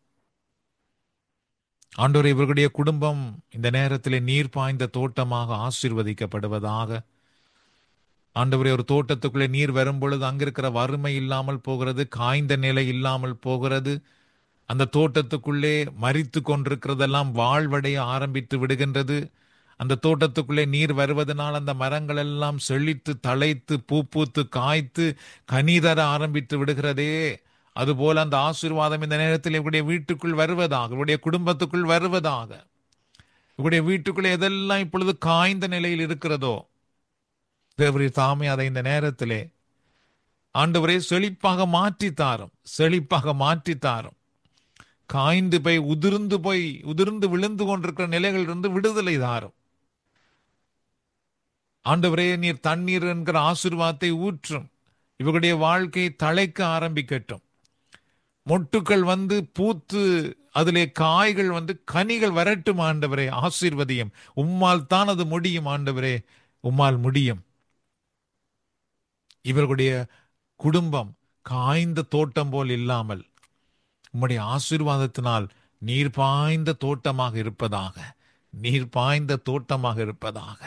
ஆண்டவர் இவர்களுடைய குடும்பம் இந்த நேரத்தில் நீர் பாய்ந்த தோட்டமாக ஆசீர்வதிக்கப்படுவதாக ஆண்டவரே ஒரு தோட்டத்துக்குள்ளே நீர் வரும் பொழுது அங்கிருக்கிற வறுமை இல்லாமல் போகிறது காய்ந்த நிலை இல்லாமல் போகிறது அந்த தோட்டத்துக்குள்ளே மறித்து கொண்டிருக்கிறதெல்லாம் வாழ்வடைய ஆரம்பித்து விடுகின்றது அந்த தோட்டத்துக்குள்ளே நீர் வருவதனால் அந்த மரங்கள் எல்லாம் செழித்து தழைத்து பூ பூத்து காய்த்து கனி தர ஆரம்பித்து விடுகிறதே அதுபோல அந்த ஆசீர்வாதம் இந்த நேரத்தில் இவருடைய வீட்டுக்குள் வருவதாக இவருடைய குடும்பத்துக்குள் வருவதாக இவருடைய வீட்டுக்குள்ளே எதெல்லாம் இப்பொழுது காய்ந்த நிலையில் இருக்கிறதோ தேவரி தாமே அதை இந்த நேரத்திலே ஆண்டவரை செழிப்பாக மாற்றி தாரும் செழிப்பாக மாற்றி தாரும் காய்ந்து போய் உதிர்ந்து போய் உதிர்ந்து விழுந்து கொண்டிருக்கிற நிலைகளிலிருந்து விடுதலை தாரும் ஆண்டவரே நீர் தண்ணீர் என்கிற ஆசீர்வாதத்தை ஊற்றும் இவர்களுடைய வாழ்க்கை தழைக்க ஆரம்பிக்கட்டும் மொட்டுக்கள் வந்து பூத்து அதிலே காய்கள் வந்து கனிகள் வரட்டும் ஆண்டவரே ஆசீர்வதியும் உம்மால் தான் அது முடியும் ஆண்டவரே உம்மால் முடியும் இவர்களுடைய குடும்பம் காய்ந்த தோட்டம் போல் இல்லாமல் உம்முடைய ஆசீர்வாதத்தினால் நீர் பாய்ந்த தோட்டமாக இருப்பதாக நீர் பாய்ந்த தோட்டமாக இருப்பதாக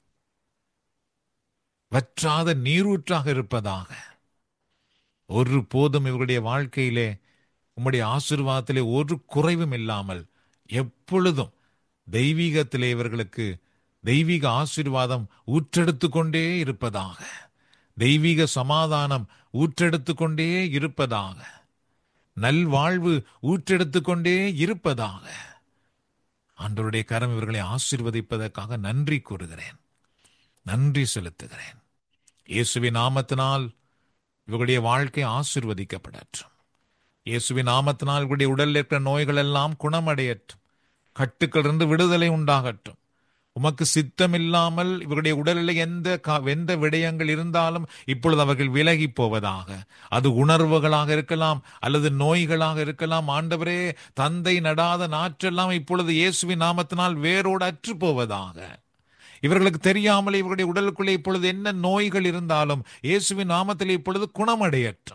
வற்றாத நீரூற்றாக இருப்பதாக ஒரு போதும் இவருடைய வாழ்க்கையிலே உம்முடைய ஆசீர்வாதத்திலே ஒரு குறைவும் இல்லாமல் எப்பொழுதும் தெய்வீகத்திலே இவர்களுக்கு தெய்வீக ஆசீர்வாதம் ஊற்றெடுத்து கொண்டே இருப்பதாக தெய்வீக சமாதானம் ஊற்றெடுத்து கொண்டே இருப்பதாக நல்வாழ்வு ஊற்றெடுத்து கொண்டே இருப்பதாக ஆண்டவருடைய கரம் இவர்களை ஆசீர்வதிப்பதற்காக நன்றி கூறுகிறேன் நன்றி செலுத்துகிறேன் இயேசுவின் நாமத்தினால் இவர்களுடைய வாழ்க்கை ஆசிர்வதிக்கப்படட்டும் இயேசுவின் நாமத்தினால் இவருடைய உடலில் இருக்கிற நோய்கள் எல்லாம் குணமடையட்டும் கட்டுக்களிலிருந்து விடுதலை உண்டாகட்டும் உமக்கு சித்தம் இல்லாமல் இவருடைய உடலில் எந்த எந்த விடயங்கள் இருந்தாலும் இப்பொழுது அவர்கள் விலகி போவதாக அது உணர்வுகளாக இருக்கலாம் அல்லது நோய்களாக இருக்கலாம் ஆண்டவரே தந்தை நடாத நாற்றெல்லாம் இப்பொழுது இயேசுவின் நாமத்தினால் வேரோடு அற்று போவதாக இவர்களுக்கு தெரியாமல் இவருடைய உடலுக்குள்ளே இப்பொழுது என்ன நோய்கள் இருந்தாலும் இயேசுவின் நாமத்தில் இப்பொழுது குணமடையற்றும்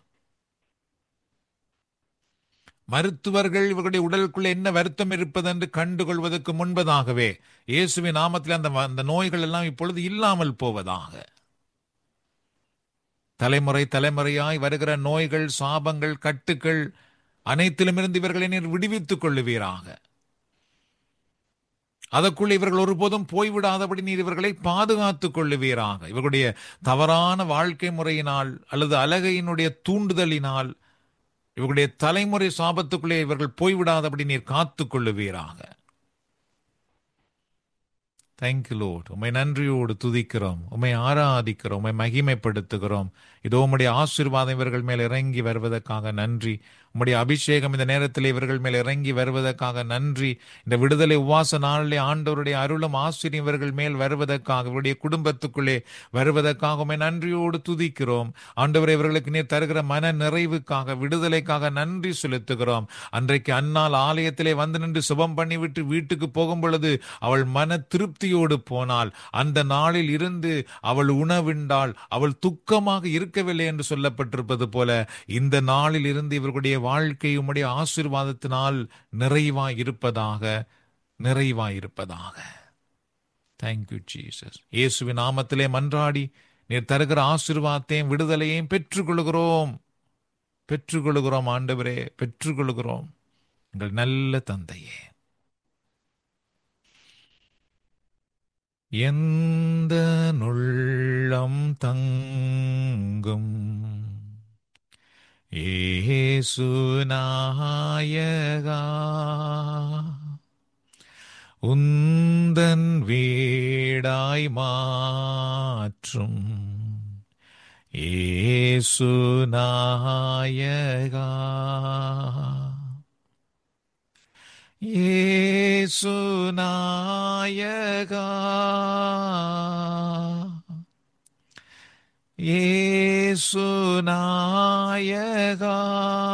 மருத்துவர்கள் இவர்களுடைய உடலுக்குள்ள என்ன வருத்தம் இருப்பது என்று கண்டுகொள்வதற்கு முன்பதாகவே இயேசுவின் நாமத்தில் அந்த அந்த நோய்கள் எல்லாம் இப்பொழுது இல்லாமல் போவதாக தலைமுறை தலைமுறையாய் வருகிற நோய்கள் சாபங்கள் கட்டுக்கள் அனைத்திலுமிருந்து இவர்களை நீர் விடுவித்துக் கொள்ளுவீராக அதற்குள் இவர்கள் ஒருபோதும் போய்விடாதபடி நீர் இவர்களை பாதுகாத்துக் கொள்ளுவீராக இவர்களுடைய தவறான வாழ்க்கை முறையினால் அல்லது அலகையினுடைய தூண்டுதலினால் இவர்களுடைய தலைமுறை சாபத்துக்குள்ளே இவர்கள் போய்விடாதபடி நீர் காத்துக் கொள்ளுவீராக தேங்க்யூ லோட் உண்மை நன்றியோடு துதிக்கிறோம் உண்மை ஆராதிக்கிறோம் உண்மை மகிமைப்படுத்துகிறோம் இதோ உம்முடைய ஆசீர்வாதம் இவர்கள் மேல் இறங்கி வருவதற்காக நன்றி உம்முடைய அபிஷேகம் இந்த நேரத்தில் இவர்கள் மேல் இறங்கி வருவதற்காக நன்றி இந்த விடுதலை உவாச நாளிலே ஆண்டவருடைய அருளும் ஆசிரியம் இவர்கள் மேல் வருவதற்காக இவருடைய குடும்பத்துக்குள்ளே வருவதற்காக உண்மை நன்றியோடு துதிக்கிறோம் ஆண்டவர் இவர்களுக்கு நீர் தருகிற மன நிறைவுக்காக விடுதலைக்காக நன்றி செலுத்துகிறோம் அன்றைக்கு அன்னால் ஆலயத்திலே வந்து நின்று சுபம் பண்ணிவிட்டு வீட்டுக்கு போகும் பொழுது அவள் மன திருப்தியோடு போனாள் அந்த நாளில் இருந்து அவள் உணவிண்டாள் அவள் துக்கமாக இருக்கவில்லை என்று சொல்லப்பட்டிருப்பது போல இந்த நாளில் இருந்து இவர்களுடைய வாழ்க்கை உம்முடைய ஆசீர்வாதத்தினால் நிறைவாய் இருப்பதாக நிறைவாய் இருப்பதாக தேங்க்யூ ஜீசஸ் இயேசுவின் நாமத்திலே மன்றாடி நீர் தருகிற ஆசீர்வாதத்தையும் விடுதலையையும் பெற்றுக்கொள்கிறோம் பெற்றுக்கொள்கிறோம் ஆண்டவரே பெற்றுக்கொள்கிறோம் எங்கள் நல்ல தந்தையே எந்த நுள்ளம் தங்கும் ஏசுநாயகா உந்தன் வீடாய் மாற்றும் ஏசு நாயகா ஏசு நாயகா ஏசு நாயகா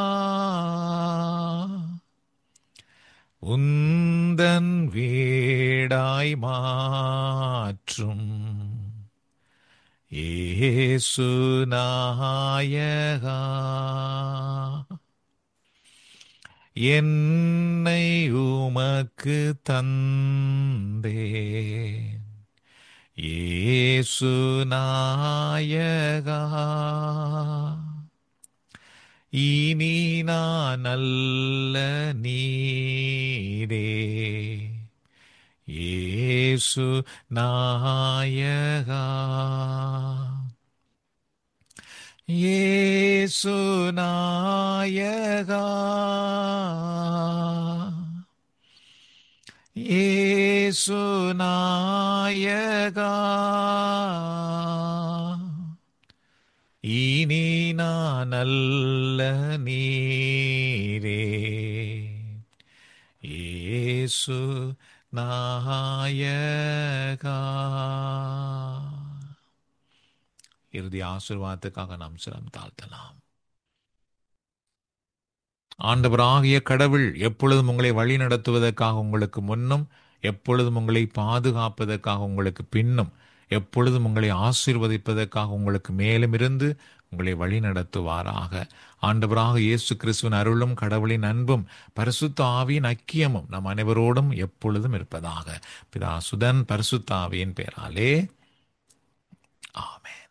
உந்தன் வீடாய் மாற்றும் ஏசு நாயகா என்னை உமக்கு தந்தேன் ஏசு நாயகா இனி நான் நல்ல நீரே ஏசு நாயகா ஏசு நாயகா ஏசு நாயகா இனி நான் நல்ல நீரே ஏசு நாயகா இறுதி ஆசிர்வாதத்துக்காக நாம் சிரம் தாழ்த்தலாம் ஆண்டவராகிய கடவுள் எப்பொழுதும் உங்களை வழி நடத்துவதற்காக உங்களுக்கு முன்னும் எப்பொழுதும் உங்களை பாதுகாப்பதற்காக உங்களுக்கு பின்னும் எப்பொழுதும் உங்களை ஆசீர்வதிப்பதற்காக உங்களுக்கு மேலும் இருந்து உங்களை வழி நடத்துவாராக ஆண்டவராக இயேசு கிறிஸ்துவின் அருளும் கடவுளின் அன்பும் பரிசுத்த ஆவியின் ஐக்கியமும் நம் அனைவரோடும் எப்பொழுதும் இருப்பதாக பிதா சுதன் பரிசுத்த ஆவியின் பேராலே ஆமென்